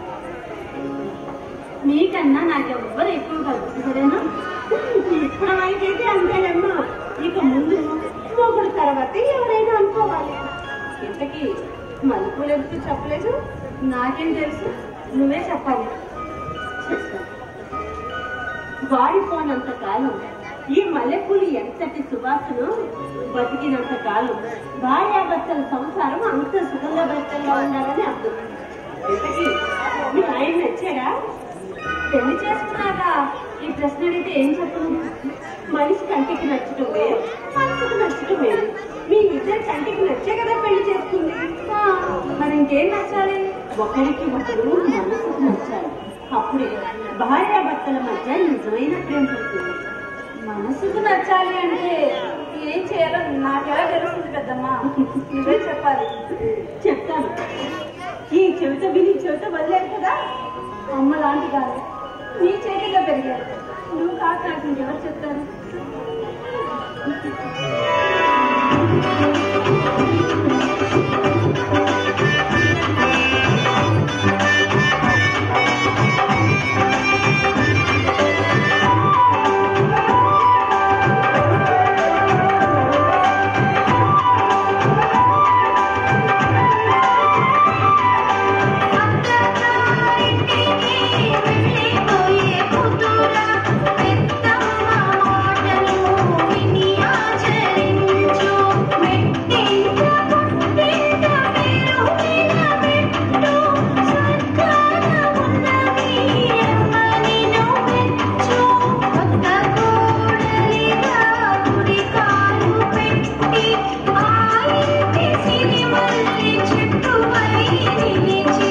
నీకన్నా నాకు ఎవ్వరు ఎక్కువ కాదు సరేనా ఇప్పుడు అయితే అంతేనమ్మా ఇక ముందు ఒకడు తర్వాత ఎవరైనా అనుకోవాలి ఇంతకీ మలుపులు ఎందుకు చెప్పలేదు నాకేం తెలుసు నువ్వే చెప్పాలి చెప్తా. వాడిపోనంత కాలం ఈ మల్లెపూలు ఎంతటి సువాసన బతికినంత కాలం భార్యాభర్తల సంసారం అంత సుగంధభరితంగా ఉండాలని అర్థం ఇంతకీ మీ ఆయన నచ్చాడా పెళ్లి చేసుకున్నాక ఈ ప్రశ్న అడిగితే ఏం చెప్పను మనిషి కంటికి నచ్చటం వేరు మనసుకు నచ్చటం వేరు మీ ఇద్దరు కంటికి నచ్చే కదా పెళ్లి చేసుకుంది ఆ, మరి ఇంకేం నచ్చాలి ఒకరికి ఒకరు మనసుకు నచ్చాలి అప్పుడే భార్యాభర్తల మధ్య నిజమైన ప్రేమ పుడుతుంది మనసుకు నచ్చాలి అంటే ఏం చేయాలో నాకెలా తెలుస్తుంది పెద్దమ్మా నువ్వే చెప్పాలి చెప్తాను ఈ చెవిత విని చెవిత వదిలేదు కదా అమ్మ లాంటి కాదు నీ చేతిలో పెరిగారు నువ్వు కాక నాకు ఇంకెవరు చెప్తారు వెళ్ళిపోయే కూతురా పెద్దమ్మ మాటలు విని ఆచరించు మెట్టింట పుట్టింట మీరు నిలబెట్టు స్వర్గాన ఉన్నవి అమ్మని నువ్వెచ్చు కొత్త కోడలిగా గుడి కాలు పెట్టి ఆ ఇంటి సిరిమల్లి చెట్టుపై నిలిచి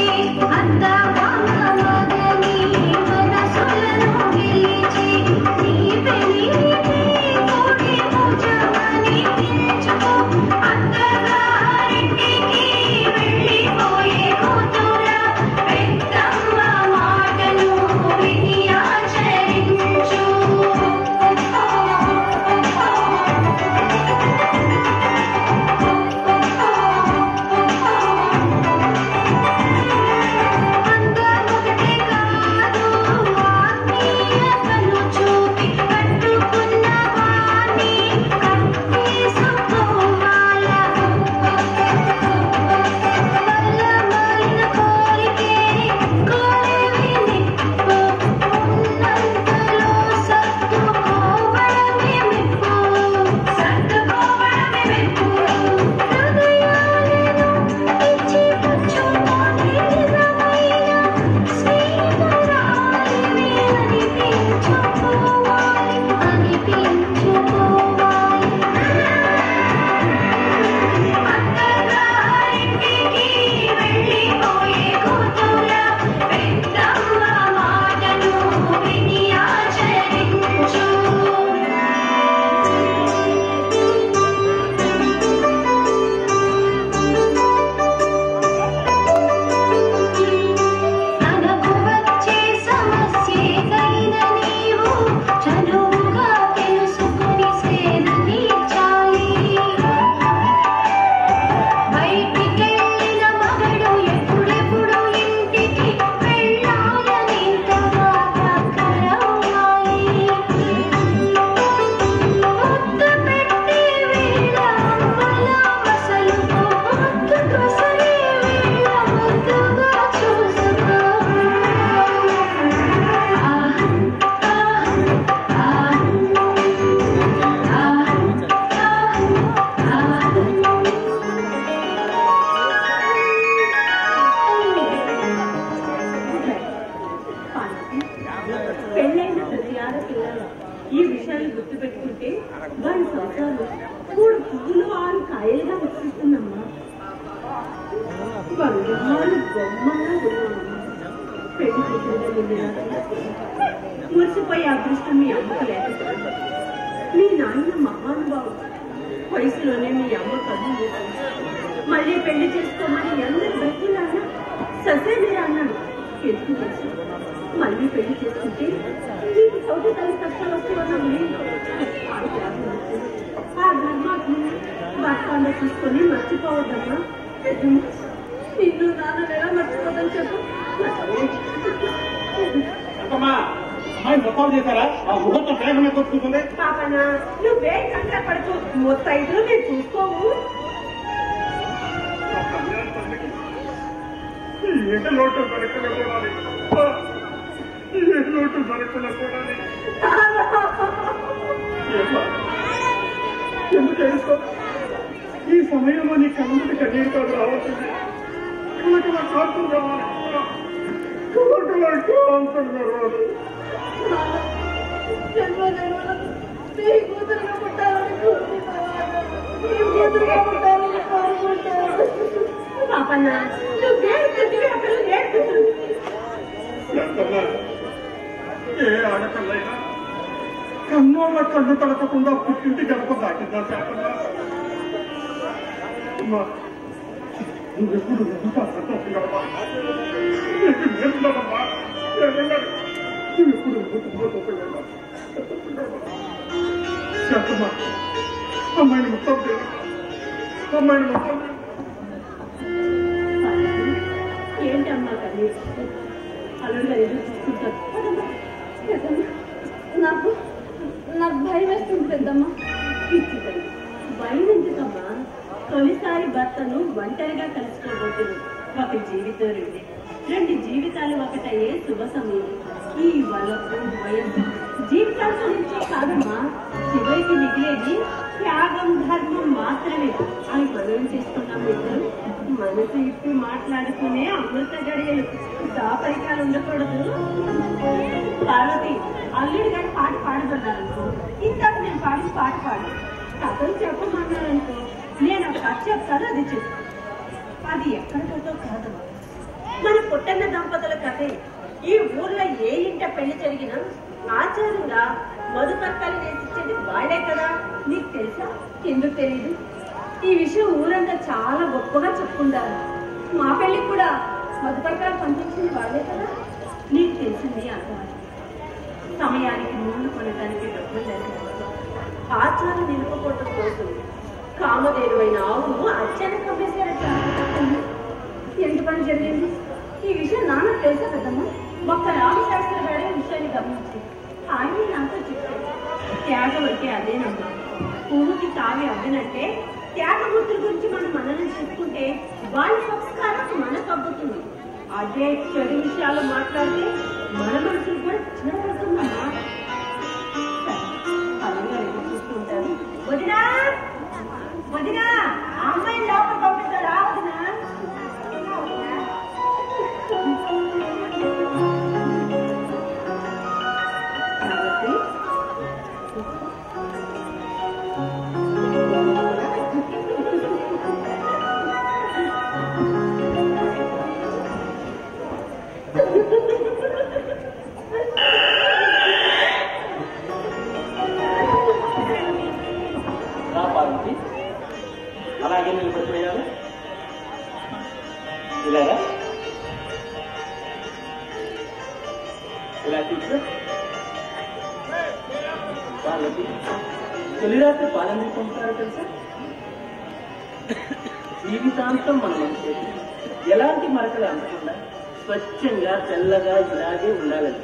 అందమామగని మనసులను గెలిచి నీ పెళ్ళికి కోడి పూజమని పిలుచుకో అత్తగారింటికి వెళ్ళిపోయే కూతురా పెద్దమ్మ మాటను విని ఆచరించు అందమొకటే కాదు ఆత్మీయతను చూపి కట్టుకున్న వాణి కట్టేసుకోవాల వల్లమైన కోరికే కోరివి నిప్పు ఉన్నంతలో సర్దుకోవడమే మెప్పు సర్దుకోవడమే మెప్పు హృదయాలను ఇచ్చి పుచ్చుకొని నిజమైన స్నేహితురాలివి అనిపించుకోవాలి అనిపించుకోవాలి అత్తగారింటికి వెళ్ళిపోయే కూతురా పెద్దమ్మ మాటను విని ఆచరించు తనకు వచ్చే సమస్యేదైన నీవు చనువుగా తెలుసుకుని సేద తీర్చాలి బయటికెళ్ళిన మగడు ఎప్పుడెప్పుడు ఇంటికి వెళ్ళాలని తర్వాత కలవాలి ముద్దు పెట్టి వేళ అమ్మల మసలుకో ముద్దు కొసరి వేళ ముద్దుగా చూసుకో ఆహ్ ఆహ్ పెళ్ళైన ప్రతి ఆడపిల్ల ఈ విషయాన్ని గుర్తుపెట్టుకుంటే వారి సంసారం మూడు పువ్వులు ఆరు కాయలుగా వికసిస్తుందమ్మా బంగారు బొమ్మలా ఉన్నామమ్మా పెళ్లి కూతురుగా నిన్ను రాత్రి మురిసిపోయే అదృష్టం మీ అమ్మకు లేకపోతే మీ నాన్న మహానుభావుడు వయసులోనే మీ అమ్మ కన్ను మూసింది. మళ్ళీ పెళ్లి చేసుకోమని అందరు బతిలాగా ససేమిరా అన్నాడు ఎందుకు తెలుసు మళ్ళీ పెళ్లి చేసుకుంటే నీకు సౌతి తల్లి కష్టాలు వస్తామన్నాము ఆ ధర్మాత్మ భర్త చూసుకొని మర్చిపోవద్దమ్మా పెద్దమ్మ నిన్ను నాన్న ఎలా మర్చిపోదని చెప్పు ఎంతమ్మా అమ్మాయి మొత్తం చేశారా ఆ ముహూర్తం వేగమే కొట్టుకుంటుంది పాపనా నువ్వే కంగారు పడుతూ మొత్తైదులు నేను చూసుకోవు ఏ లోటు దొరకకుండా చూడాలి ఏ లోటు దొరకకుండా చూడాలి ఏమ్మా? ఎందుకు ఏడుస్తావు? ఈ సమయంలో నీ కళ్ళకి కన్నీరు కాదు రావాల్సింది కలకల కాంతులు కావాలి కలకల కాంతులు కావాలి నీ కూతురుగా పుట్టాలని కోరుకుంటున్నాను. నీ కూతురుగా పుట్టాలని కోరుకుంటాను. పాపన్న నువ్వు ఏడుస్తుంది అక్కడ ఏడుస్తుంది ఎంతన్నా? ఏ ఆడపిల్లైనా కన్నోళ్ళ కన్ను తడపకుండా పుట్టింటి గడప దాటిందా చెప్పన్నా అమ్మా, నువ్వెప్పుడు ఎంత సంతోషంగా ఉన్నా? నీకు నేర్చుకోవమ్మా నువ్వెప్పుడు ఎంత సంతోషంగా ఉన్నా? చెప్పమ్మా అమ్మాయిని మొత్తం చేయాలి అమ్మాయిని మొత్తం చేయాలి ఏంటమ్మా కన్నీ అల్లుడు గారు ఎదురు చూస్తుంటారు పెద్దమ్మ, నాకు నాకు భయం వేస్తుంది పెద్దమ్మ పిచ్చి తల్లి. భయం ఎందుకమ్మా తొలిసారి భర్తను ఒంటరిగా కలుసుకోబోతుంది ఒక జీవితం రెండు రెండు జీవితాలు ఒకటయ్యే శుభ సమయం ఈ వలపు వయస్సు జీవితాంతం నుంచే కాదమ్మా చివరికి మిగిలేది త్యాగం ధర్మం మాత్రమే అని మనం చేసుకున్నాం ఇద్దరు మనసు ఇప్పి మాట్లాడుకునే అమృత గడియలు దాపరికాలు ఉండకూడదు పార్వతి అల్లుడు గారి పాట పాడుతున్నారనుకో ఇంతకు నేను పాడిన పాట పాడు కథలు చెప్పమన్నారనుకో నేను ఒక కథ చెప్తాను అది చెప్పు అది ఎక్కడికో కాదు మన పుట్టన్న దంపతుల కథే ఈ ఊర్లో ఏ ఇంట పెళ్లి జరిగినా ఆచారంగా మధుకర్తలు వేసిచ్చేది వాళ్ళే కదా నీకు తెలుసా ఎందుకు తెలియదు ఈ విషయం ఊరంతా చాలా గొప్పగా చెప్పుకుంటారు మా పెళ్ళికి కూడా మధుపరకాలు పంపించింది వాళ్ళే కదా నీకు తెలిసింది అర్థం సమయానికి నూనె కొనడానికి డబ్బులు లేక ఆచారం నిలుపుకోవటం కోసం కామధేనువైన ఆవును అత్యంత కమ్మేశారట ఎంత పని జరిగింది ఈ విషయం నాన్నకు తెలుసా పెద్దమ్మ ఒక్క రామశాస్త్రి గారే విషయాన్ని గమనించి ఆయన నాతో చెప్పారు త్యాగం అంటే అదేనమ్మా పువ్వుకి తావి అవ్వనంటే త్యాగమూర్తుల గురించి మనం మననం చేసుకుంటే వాళ్ళ సంస్కారం మనకు అబ్బుతుంది అదే చెడు విషయాలు మాట్లాడితే మన మనసులు కూడా చిన్నపడుతుందమ్మా పరంగా ఎదురు చూస్తుంటారు వదినా వదినా ఆ అమ్మాయిని లోపల పంపిస్తారా వదినా కాబట్టి రా పార్వతి అలాగే నిలబడిపోయారు ఇలాగా ఇలా కూర్చో పార్వతి తొలి రాత్రి పాలన పంపుతారు తెలుసా జీవితాంతం మన మనసు ఎలాంటి మరకలు అందకుండా స్వచ్ఛంగా తెల్లగా ఇలాగే ఉండాలని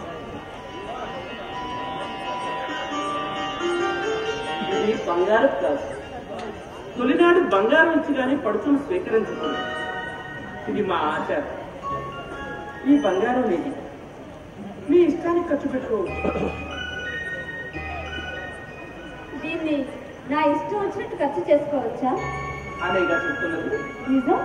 ఇది బంగారం కాదు తొలినాడు బంగారం ఇచ్చి కానీ పడుతున్న స్వీకరించకూడదు ఇది మా ఆచారం ఈ బంగారం నీది మీ ఇష్టానికి ఖర్చు పెట్టుకోవచ్చు దీన్ని నా ఇష్టం వచ్చినట్టు ఖర్చు చేసుకోవచ్చా అనేగా చెప్తున్నది నిజం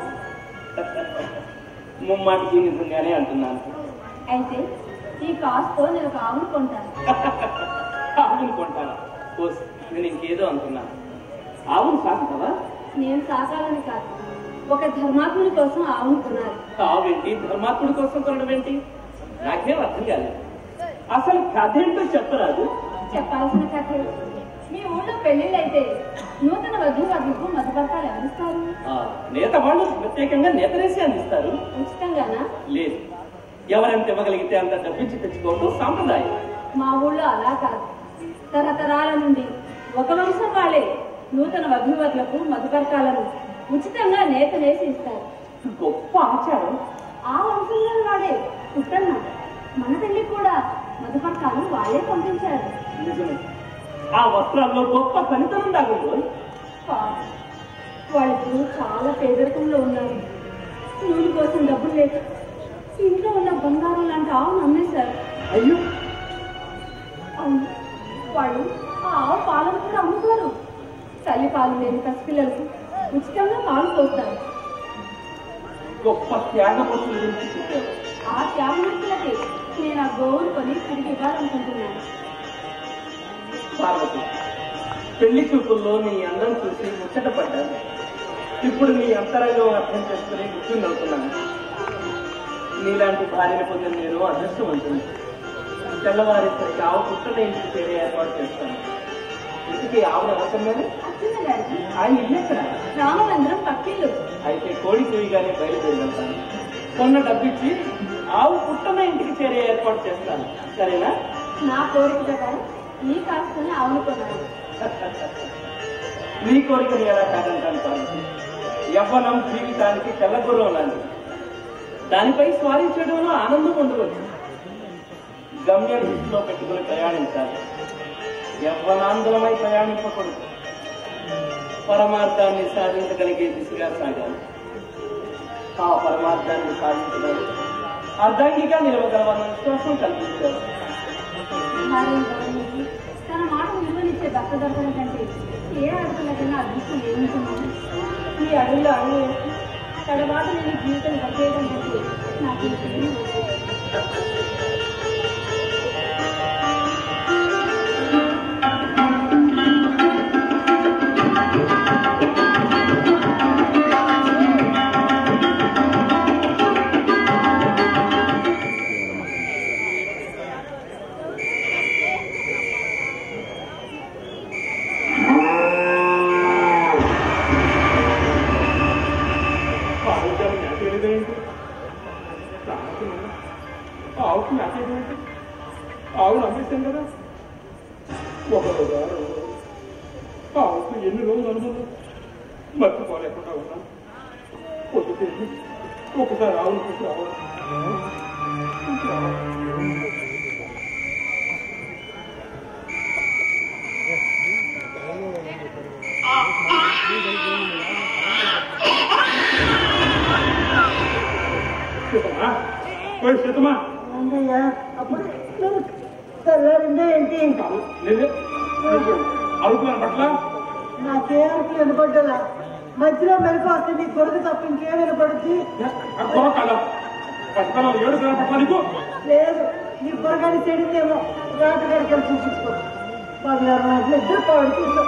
ముమ్మాటికి నిజంగానే అంటున్నాను అయితే ఈ కాస్తో నేను ఒక ఆవును కొంటాను ఆవును కొంటాను కోసి నేను ఇంకేదో అనుకున్నాను ఆవును సాగుతావా నేను సాకాలని కాదు ఒక ధర్మాత్ముని కోసం ఆవును కొనాలి ఆవేంటి ధర్మాత్ముడి కోసం కొనడం ఏంటి నాకేం అర్థం కాలేదు అసలు కథ ఏంటో చెప్పరాదు చెప్పాల్సిన కథ మీ ఊళ్ళో పెళ్లిళ్ళు అయితే నూతన వధు వధువుకు మధుపరకాలు ఎవరిస్తారు ఆ, నేత వాళ్ళు ప్రత్యేకంగా నేతరేసి అందిస్తారు ఉచితంగానా లేదు ఎవరెంత ఇవ్వగలిగితే అంత డబ్బిచ్చి తెచ్చుకోవడం సాంప్రదాయం మా ఊళ్ళో అలా కాదు తరతరాల నుండి ఒక వంశం వాళ్ళే నూతన వధూవరులకు మధుపర్కాలను ఉచితంగా నేత నేసి ఇస్తారు గొప్ప ఆచారం ఆ వంశంలో వాడే పుట్టన్న మన తల్లి కూడా మధుపర్కాలు వాళ్ళే పంపించారు నిజమే ఆ వస్త్రాల్లో గొప్ప ఫలితం దాగుంది పాపం. వాళ్ళిప్పుడు చాలా పేదరికంలో ఉన్నారు నూనె కోసం డబ్బులు లేక ఇంట్లో ఉన్న బంగారం లాంటి ఆవును అమ్మేశారు అయ్యో అవును వాళ్ళు ఆ ఆవు పాలను కూడా అమ్ముతారు తల్లి పాలు లేని పసిపిల్లలకు ఉచితంగా పాలు పోస్తారు గొప్ప త్యాగమూర్తుల గురించి చెప్పారు ఆ త్యాగమూర్తులకి నేను ఆ గోవును కొని తిరిగి ఇవ్వాలనుకుంటున్నాను పార్వతి పెళ్లి చూపుల్లో నీ అందం చూసి ముచ్చటపడ్డాను ఇప్పుడు నీ అంతరంగం అర్థం చేసుకుని గుర్తుండవుతున్నాను నీలాంటి భార్యను పొందిన నేను అదృష్టవంతుని తెల్లవారేసరికి ఆవు పుట్టన ఇంటికి చేరే ఏర్పాటు చేస్తాను ఇంటికి ఆవును అవసరమేనా అచ్చింది గారికి ఆయన ఇల్లు ఎక్కడ రామమందిరం పక్కిల్లు అయితే కోడి కూయగానే బయలుదేరి వెళ్తాను కొన్న డబ్బిచ్చి ఆవు పుట్టన ఇంటికి చేరే ఏర్పాటు చేస్తాను సరేనా నా కోరిక ప్రకారం ఈ కాసుకొని ఆవును కొన్నాను నీ కోరికను ఎలా కాదంటాను పార్వతి యవ్వనం జీవితానికి తెల్లగుర్రం లాంటి దానిపై స్వారీ చేయడంలో ఆనందం ఉండవచ్చు గమ్యం దృష్టిలో పెట్టుకుని ప్రయాణించాలి యవ్వనాందలమై ప్రయాణింపకూడదు పరమార్థాన్ని సాధించగలిగే దిశగా సాగాలి ఆ పరమార్థాన్ని సాధించడానికి అర్ధాంగిగా నిలవగలవన్న విశ్వాసం కల్పించారు భార్య గౌరవించి తన మాట విలువనిచ్చే భర్త దొరకడం కంటే ఏ అడుగులకైనా అదృష్టం ఏముంటుంది ఈ అడుగులో అడుగు వేసి తడబాటు నేను జీవితం గడిపేయడం కంటే నాకు ఈ తెలియదు. ఆవుకి మేత ఏదేంటి ఆవుకి మేత ఏదేంటి ఆవును అమ్మేశాం కదా ఒక రోజు ఆ రోజు. ఆవుకు ఎన్ని రోజులు అనుభవం మర్చిపోలేకుండా ఉన్నాను పొద్దుకేసి ఒకసారి ఆవును చూసి రావాలి చూసి రావాలి. సీతమ్మా ఓయ్ సీతమ్మా అన్నయ్య అప్పుడు నేను తెల్లారిందే ఏంటి ఇంకా లేదు నీకు అరుకున్నాను పట్ల నాకేమిటి వినపడ్డలా మధ్యలో మెలకు వస్తే నీ కొడుకు తప్ప ఇంకేం వినపడుద్ది కొరకాల పసితనం ఏడు పిల్లల పట్ల నీకు లేదు నీ పొరగాని చెడిందేమో రాటగాడికి వెళ్ళి చూపించుకో బంగారం నాకు ఇద్దరు పాడు తీసుకో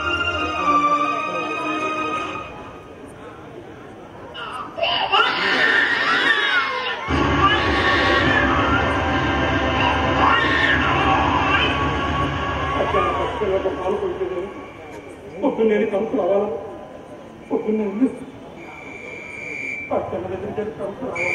పచ్చని పసిపిల్లలకు పాలు కొడుతుంది పొద్దున్నే కలుపు రావాలా పొద్దున్నే పచ్చని దగ్గరికి కలుపు రావాలి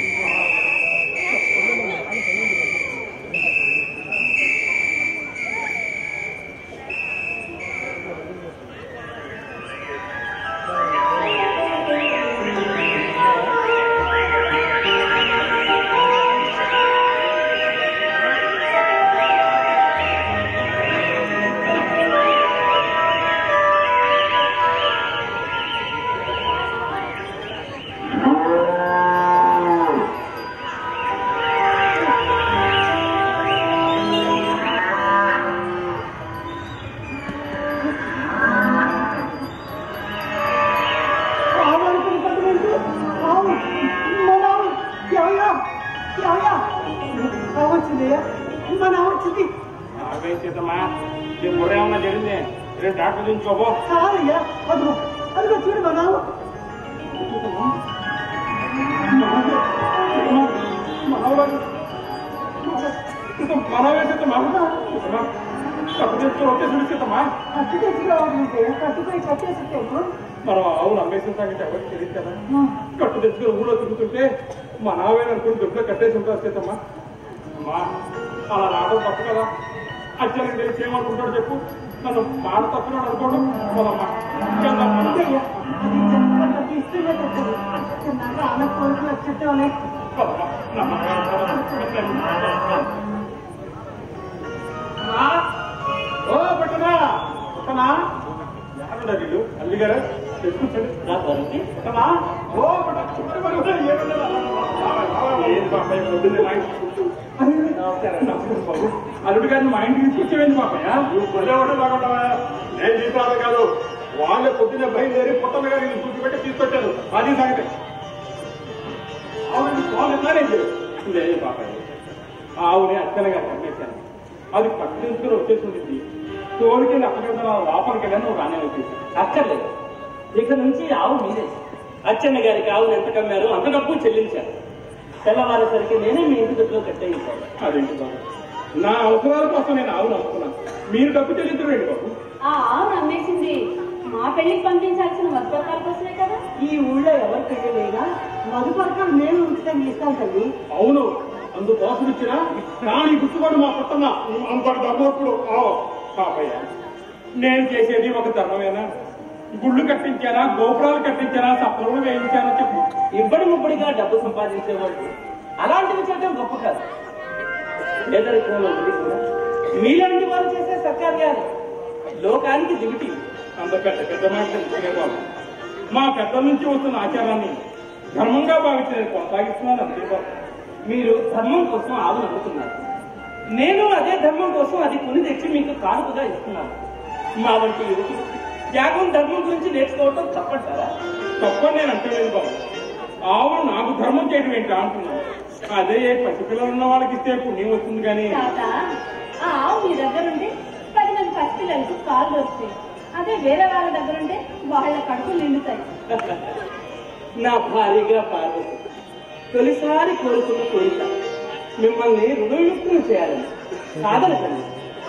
ఆవు అనుకుని పట్టుకుంటూ ఆవు మన ఆవు ఎవయా ఎవయా ఆవు వచ్చిందయ్యా మన ఆవు వచ్చింది ఆగే సీతమ్మా నీకు కూడా ఏమన్నా జరిగింది రేపు డాక్టర్ చూపించుకోబో కాదయ్యా అదిగో అదిగో చూడు మన ఆవు మనమే సీతమ్మా సీతమ్మా కప్పు తెచ్చుకో వచ్చేసి సీతమ్మా కట్టు తెచ్చుకోవాలి కట్టుపోయి కట్టేసి మనం ఆవులు అమ్మేసిన సంగతి ఎవరికి తెలియదు కదా కట్టు తెచ్చుకుని ఊళ్ళో తిరుగుతుంటే మన ఆవే అనుకుని దుడ్లో కట్టేసి ఉంటారు సీతమ్మా అమ్మా అలా రావడం తప్పు కదా అచ్చరికి తెలిసి ఏమనుకుంటాడు చెప్పు నన్ను మాట తప్పున్నాడు అనుకోడు పోదమ్మా అది చెప్పకుండా ఇష్టమే తప్పదు చిన్నాక ఆమె కోరికలు వచ్చేటోనే ఓ పట్టనా పట్టనా ఎక్కడ వీళ్ళు అల్లి గారు తెచ్చుకుంటండి పట్టనా ఓ పట్ట చుట్టూ మరి కూడా ఏమన్నా ఏం పాపయ్య పొద్దున్నే మా ఇంటికి నమస్కారం నమస్కారం బాబు అల్లుడు గారిని మా ఇంటికి తీసుకొచ్చేవేంది పాపయ్య నువ్వు కొద్దివాడు లాగుంటావా నేను తీసుకురాదు కాదు వాళ్ళే పొద్దున్నే బయలుదేరి పుట్టమ్మ గారిని చూపిపెట్టి తీసుకొచ్చారు అది సంగతి ఆవిడ స్వామి లేదు పాపయ్య ఆవుని అచ్చనగా కమ్మేశాను అది పట్టించుకుని వచ్చేసి ఉంటుంది తోలికి అక్కడ లోపలికి వెళ్ళాను నువ్వు రానే వచ్చేసి అక్కర్లేదు ఇక నుంచి ఆవు మీదే అచ్చన్న గారికి ఆవును ఎంత కమ్మారో అంత డబ్బు చెల్లించారు తెల్లవారేసరికి నేనే మీ ఇంటి దగ్గర కట్టేయించాను అదేంటి బాబు నా అవసరాల కోసం నేను ఆవును అమ్ముకున్నాను మీరు డబ్బు చెల్లించడం ఏంటి బాబు ఆ ఆవును అమ్మేసింది మా పెళ్లికి పంపించాల్సిన వస్త్రకాల కోసమే కదా ఈ ఊళ్ళో ఎవరు పెళ్ళలేదా మధుపరకం మేము ఉంచుతాం ఇస్తాం తల్లి అవును అందుకోసం ఇచ్చిన కానీ గుర్తుపడి మా పుట్టన్న అంతటి ధర్మప్పుడు పాపయ్య నేను చేసేది ఒక ధర్మమేనా గుళ్ళు కట్టించానా గోపురాలు కట్టించానా సప్లములు వేయించానా చెప్పు ఇబ్బడి ముబ్బడిగా డబ్బు సంపాదించేవాళ్ళు అలాంటివి చేయడం గొప్ప కాదు పేదరికంలో ఉండి కూడా మీలాంటి వారు చేసే సర్కార్ గారు లోకానికి దివిటి అంత పెద్ద పెద్ద మాటలు చెప్పుకునే బాబు మా పెద్దల నుంచి వస్తున్న ఆచారాన్ని ధర్మంగా భావించి నేను కొనసాగిస్తున్నాను అంతే బాబు మీరు ధర్మం కోసం ఆవును అమ్ముతున్నారు నేను అదే ధర్మం కోసం అది కొని తెచ్చి మీకు కానుకగా ఇస్తున్నాను మా వంటి యువతి త్యాగం ధర్మం గురించి నేర్చుకోవటం తప్పంటారా తప్పని నేను అంటలేదు బాబు ఆవును నాకు ధర్మం చేయడం ఏంటా అంటున్నాను అదే పసిపిల్లలు ఉన్న వాళ్ళకి ఇస్తే పుణ్యం వస్తుంది కానీ తాత ఆ ఆవు మీ దగ్గర ఉంటే పది మంది పసిపిల్లలకు కాళ్ళు వస్తాయి అదే వేరే వాళ్ళ దగ్గర ఉంటే వాళ్ళ కడుపులు నిండుతాయి నా భార్యగా పార్వతి తొలిసారి కోరుకున్న కోరిక మిమ్మల్ని రుణయుక్తులు చేయాలని కాదనకండి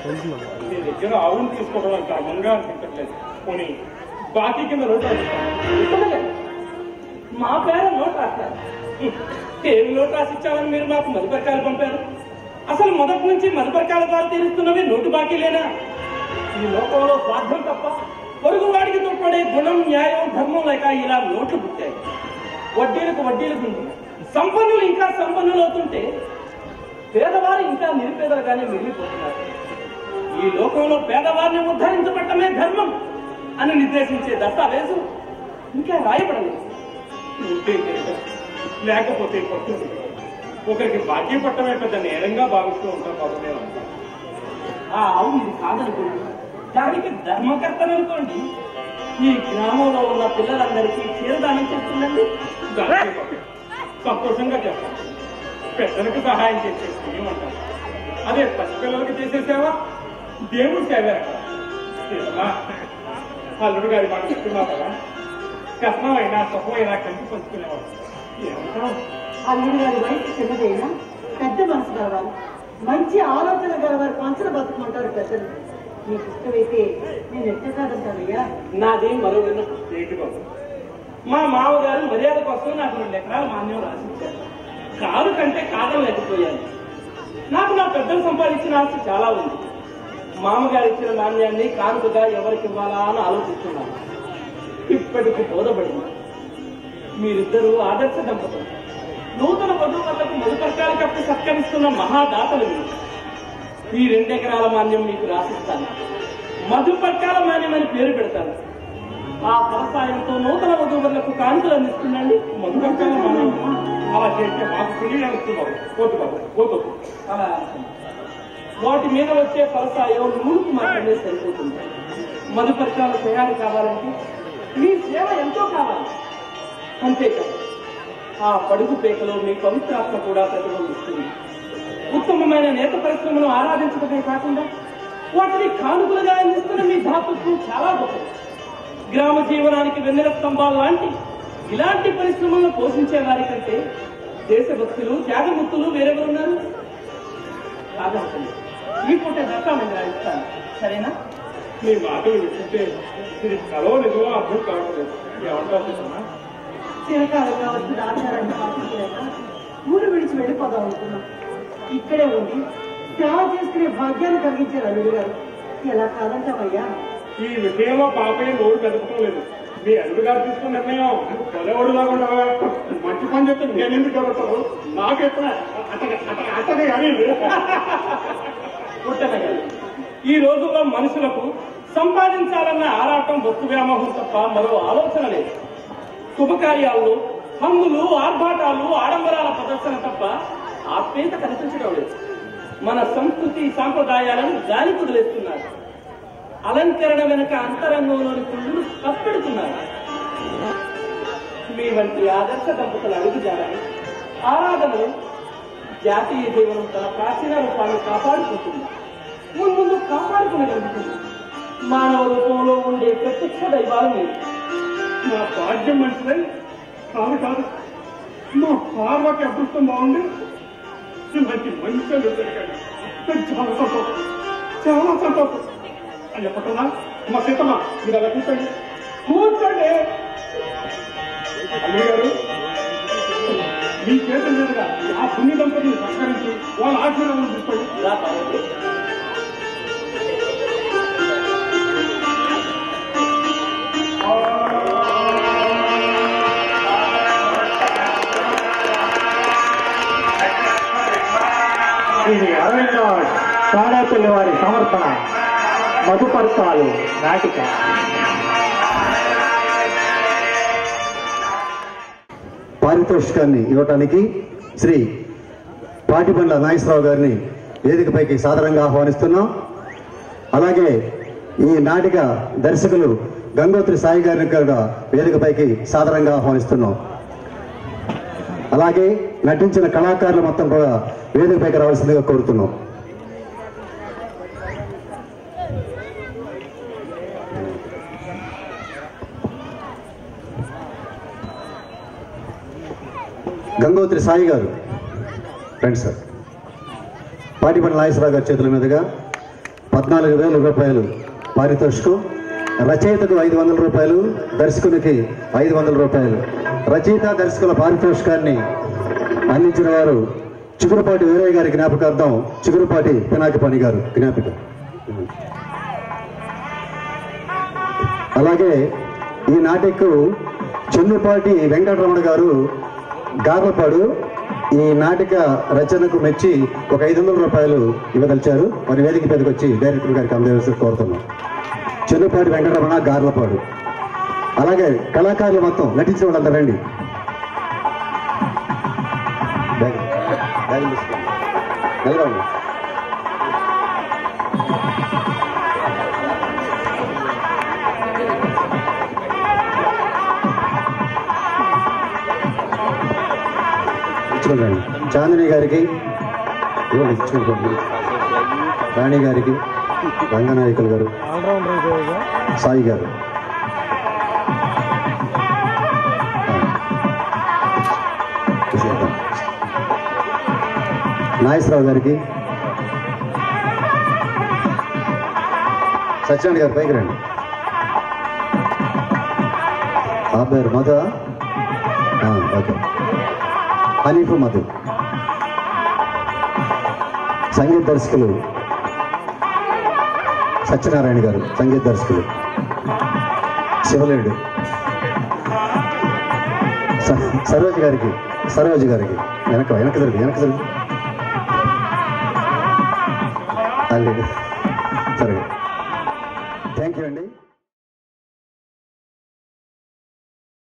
నీ దగ్గర ఆవును తీసుకోవడం అంత అమంగా అనిపించట్లేదు పోనీ బాకీ కింద రోజు ఇవ్వలేదు. మా పేర నోట్ రాస్తారు ఏం నోట్ రాసిచ్చామని మీరు మాకు మధుపరకాలు పంపారు అసలు మొదటి నుంచి మధుపరకాల ద్వారా తీరుస్తున్నవి నోటు బాకీలేనా ఈ లోకంలో స్వార్థం తప్ప పొరుగు వాడికి తోడ్పడే గుణం న్యాయం ధర్మం లేక ఇలా నోట్లు పుట్టాయి వడ్డీలకు వడ్డీలకు ఉంటుంది సంపన్నులు ఇంకా సంపన్నులు అవుతుంటే పేదవారు ఇంకా నిరుపేదలుగానే మిగిలిపోతున్నారు ఈ లోకంలో పేదవారిని ఉద్ధరించబట్టమే ధర్మం అని నిర్దేశించే దస్తావేజు ఇంకా రాయబడలేదు ఉంటే చేత, లేకపోతే పట్టు ఒకరికి బాకీ పట్టమే పెద్ద నేరంగా భావిస్తూ ఉంటాం బాబు నేను అంతా. ఆ ఆవు ఇది కాదనుకోండి దానికి ధర్మకర్తను అనుకోండి ఈ గ్రామంలో ఉన్న పిల్లలందరికీ క్షీరదానం చేస్తుందండి దానికే బాబు. సంతోషంగా చేస్తాం పెద్దలకు సహాయం చేసే ఏమంటారు అదే పసిపిల్లలకి చేసే సేవ దేవుడి సేవ సీతమ్మా, అల్లుడు గారి మాట చెప్తున్నా కదా కష్టమైనా సుఖమైనా కలిసి పంచుకునేవాడు ఏమంటావు అల్లుడు గారి వయసు చిన్నదైనా పెద్ద మనసు గలవారు మంచి ఆలోచన గలవారు పంచన బతుకుంటారు పెద్దలు మీకు ఇష్టమైతే నేను ఎట్ట కాదంటానయ్యా నాది మరో విన్నపం ఏంటి బాబు మా మామగారు మర్యాద కోసం నాకు రెండు ఎకరాల మాన్యం రాసిచ్చారు కారు కంటే కాదం లేకపోయాను నాకు నా పెద్దలు సంపాదించిన ఆస్తి చాలా ఉంది మామగారు ఇచ్చిన నాణ్యాన్ని కానుకగా ఎవరికి ఇవ్వాలా అని ఆలోచిస్తున్నాను ఇప్పటికి బోధపడింది మీరిద్దరూ ఆదర్శ దంపతులు నూతన వధువులకు మధుపర్కాలు కప్పి సత్కరిస్తున్న మహాదాతలు మీరు ఈ రెండెకరాల మాన్యం మీకు రాసిస్తాను మధుపర్కాల మాన్యం అని పేరు పెడతాను ఆ వ్యవసాయంతో నూతన వధువులకు కానుకలు అందిస్తుందండి మధురకాల మనం అలా చేస్తే మాకు పుణ్యం వస్తుంది బాబు వద్దు బాబు వద్దు అలా అనుకోండి. వాటి మీద వచ్చే ఫలసాయం నూలుకు మాత్రమే సరిపోతుంది మధుపర్కాల తయారు కావాలంటే మీ సేవ ఎంతో కావాలి అంతేకాదు ఆ పడుగు పేకలో మీ పవిత్రాత్మ కూడా ప్రతిబింబిస్తుంది ఉత్తమమైన నేత పరిశ్రమను ఆరాధించడమే కాకుండా వాటిని కానుకలుగా అందిస్తున్న మీ ధాతృత్వం చాలా గొప్పది గ్రామ జీవనానికి వెన్నెల స్తంభాలు లాంటి ఇలాంటి పరిశ్రమలను పోషించే వారి కంటే దేశభక్తులు త్యాగముక్తులు వేరెవరున్నారు కాదండి ఈ పూట దత్తామని రాయిస్తాను సరేనా మీ మాటలు వింటుంటే ఇది కలో నిజమో అర్థం కావట్లేదు ఏమంటారు సీతమ్మ? చిరకాలంగా వచ్చిన ఆచారాన్ని పాటించలేక ఊరు విడిచి వెళ్ళిపోదాం అనుకున్నాం ఇక్కడే ఉండి సేవ చేసుకునే భాగ్యాన్ని కలిగించారు అల్లుడు గారు ఎలా కాదంటామయ్యా ఈ విషయంలో పాపయ్య నోరు కదుపుకోలేదు మీ అల్లుడు గారు తీసుకున్న నిర్ణయం కొలవడు లాగా మంచి పని చెప్తే నేను ఎందుకు కలుగుతాను నాకు ఎక్కడ అతని అతని కానీ పుట్టనయ్య ఈ రోజుల్లో మనుషులకు సంపాదించాలన్న ఆరాటం వస్తు వ్యామోహం తప్ప మరో ఆలోచన లేదు శుభకార్యాల్లో హంగులు ఆర్భాటాలు ఆడంబరాల ప్రదర్శన తప్ప ఆప్యాయత కనిపించడం లేదు మన సంస్కృతి సాంప్రదాయాలను గాలి కుదిలేస్తున్నారు అలంకరణ వెనుక అంతరంగంలోని పుల్లులు కప్పెడుతున్నారు మీ వంటి ఆదర్శ దంపతుల అడుగుజాలని ఆరాధనలు జాతీయ జీవనం తన ప్రాచీన రూపాన్ని కాపాడుకుంటుంది ముందు కాపాడుకునగలుగుతుంది మానవ రూపంలో ఉండే ప్రత్యక్ష దైవాలు మీరు నా భాగ్యం మంచిదై కాదు కాదు మా పార్వతి అదృష్టం బాగుంది ఇలాంటి మంచి అల్లుడు దొరికాడు. చాలా సంతోషం చాలా సంతోషం అని చెప్పకుండా మా సీతమ్మ మీరు అలా కూర్చోండి కూర్చోండి అల్లుడు గారు మీ చేతుల మీదుగా ఆ పుణ్య దంపతిని సత్కరించి వాళ్ళ ఆశీర్వాదం తీసుకోండి రా పార్వతి. శ్రీ అరవింద తాడేపల్లి వారి సమర్పణ మధుపర్తాలు నాటిక పారితోషికాన్ని ఇవ్వటానికి శ్రీ పాటిబండ్ల నాగేశ్వరరావు గారిని వేదికపైకి సాదరంగా ఆహ్వానిస్తున్నాం అలాగే ఈ నాటిక దర్శకులు గంగోత్రి సాయి గారిని కూడా వేదికపైకి సాదరంగా ఆహ్వానిస్తున్నాం అలాగే నటించిన కళాకారులు మొత్తం కూడా వేదికపైకి రావాల్సిందిగా కోరుతున్నాం గంగోత్రి సాయి గారు రండి సార్ పాటిపల్లి నాగేశ్వరరావు గారి చేతుల మీదుగా పద్నాలుగు వేల రూపాయలు పారితోషికం రచయితకు ఐదు వందల రూపాయలు దర్శకునికి ఐదు వందల రూపాయలు రచయిత దర్శకుల పారితోషికాన్ని అందించిన వారు చిగురుపాటి వీరయ్య గారి జ్ఞాపకార్థం చిగురుపాటి పినాకిపాణి గారు జ్ఞాపిక అలాగే ఈ నాటికు చెన్నుపాటి వెంకటరమణ గారు గార్లపాడు ఈ నాటిక రచనకు మెచ్చి ఒక ఐదు వందల రూపాయలు ఇవ్వదలిచారు మరి వేదిక మీదకి వచ్చి డైరెక్టర్ గారికి అందజేసి కోరుతున్నాం చెన్నుపాటి వెంకటరమణ గార్లపాడు అలాగే కళాకారులు మొత్తం నటించిన వాళ్ళంతా రండి బ్యాగ్ బ్యాగ్ తీసుకోండి. నిలబడండి. ఇచ్చుకోండి చాందిని గారికి ఇవ్వండి ఇచ్చుకోండి రాణి గారికి రంగనాయకులు గారు సాయి గారు ఆ. చేద్దాం. నాగేశ్వరరావు గారికి సత్యనారాయణ గారు పైకి రండి ఆ పేరు మధు ఓకే హనీఫ్ మధు సంగీత దర్శకులు సత్యనారాయణ గారు సంగీత దర్శకులు శివలేడు స- సరోజ్ గారికి సరోజ్ గారికి వెనక వెనక జరుగు వెనక జరుగు అల్లి సరే థ్యాంక్ యూ అండి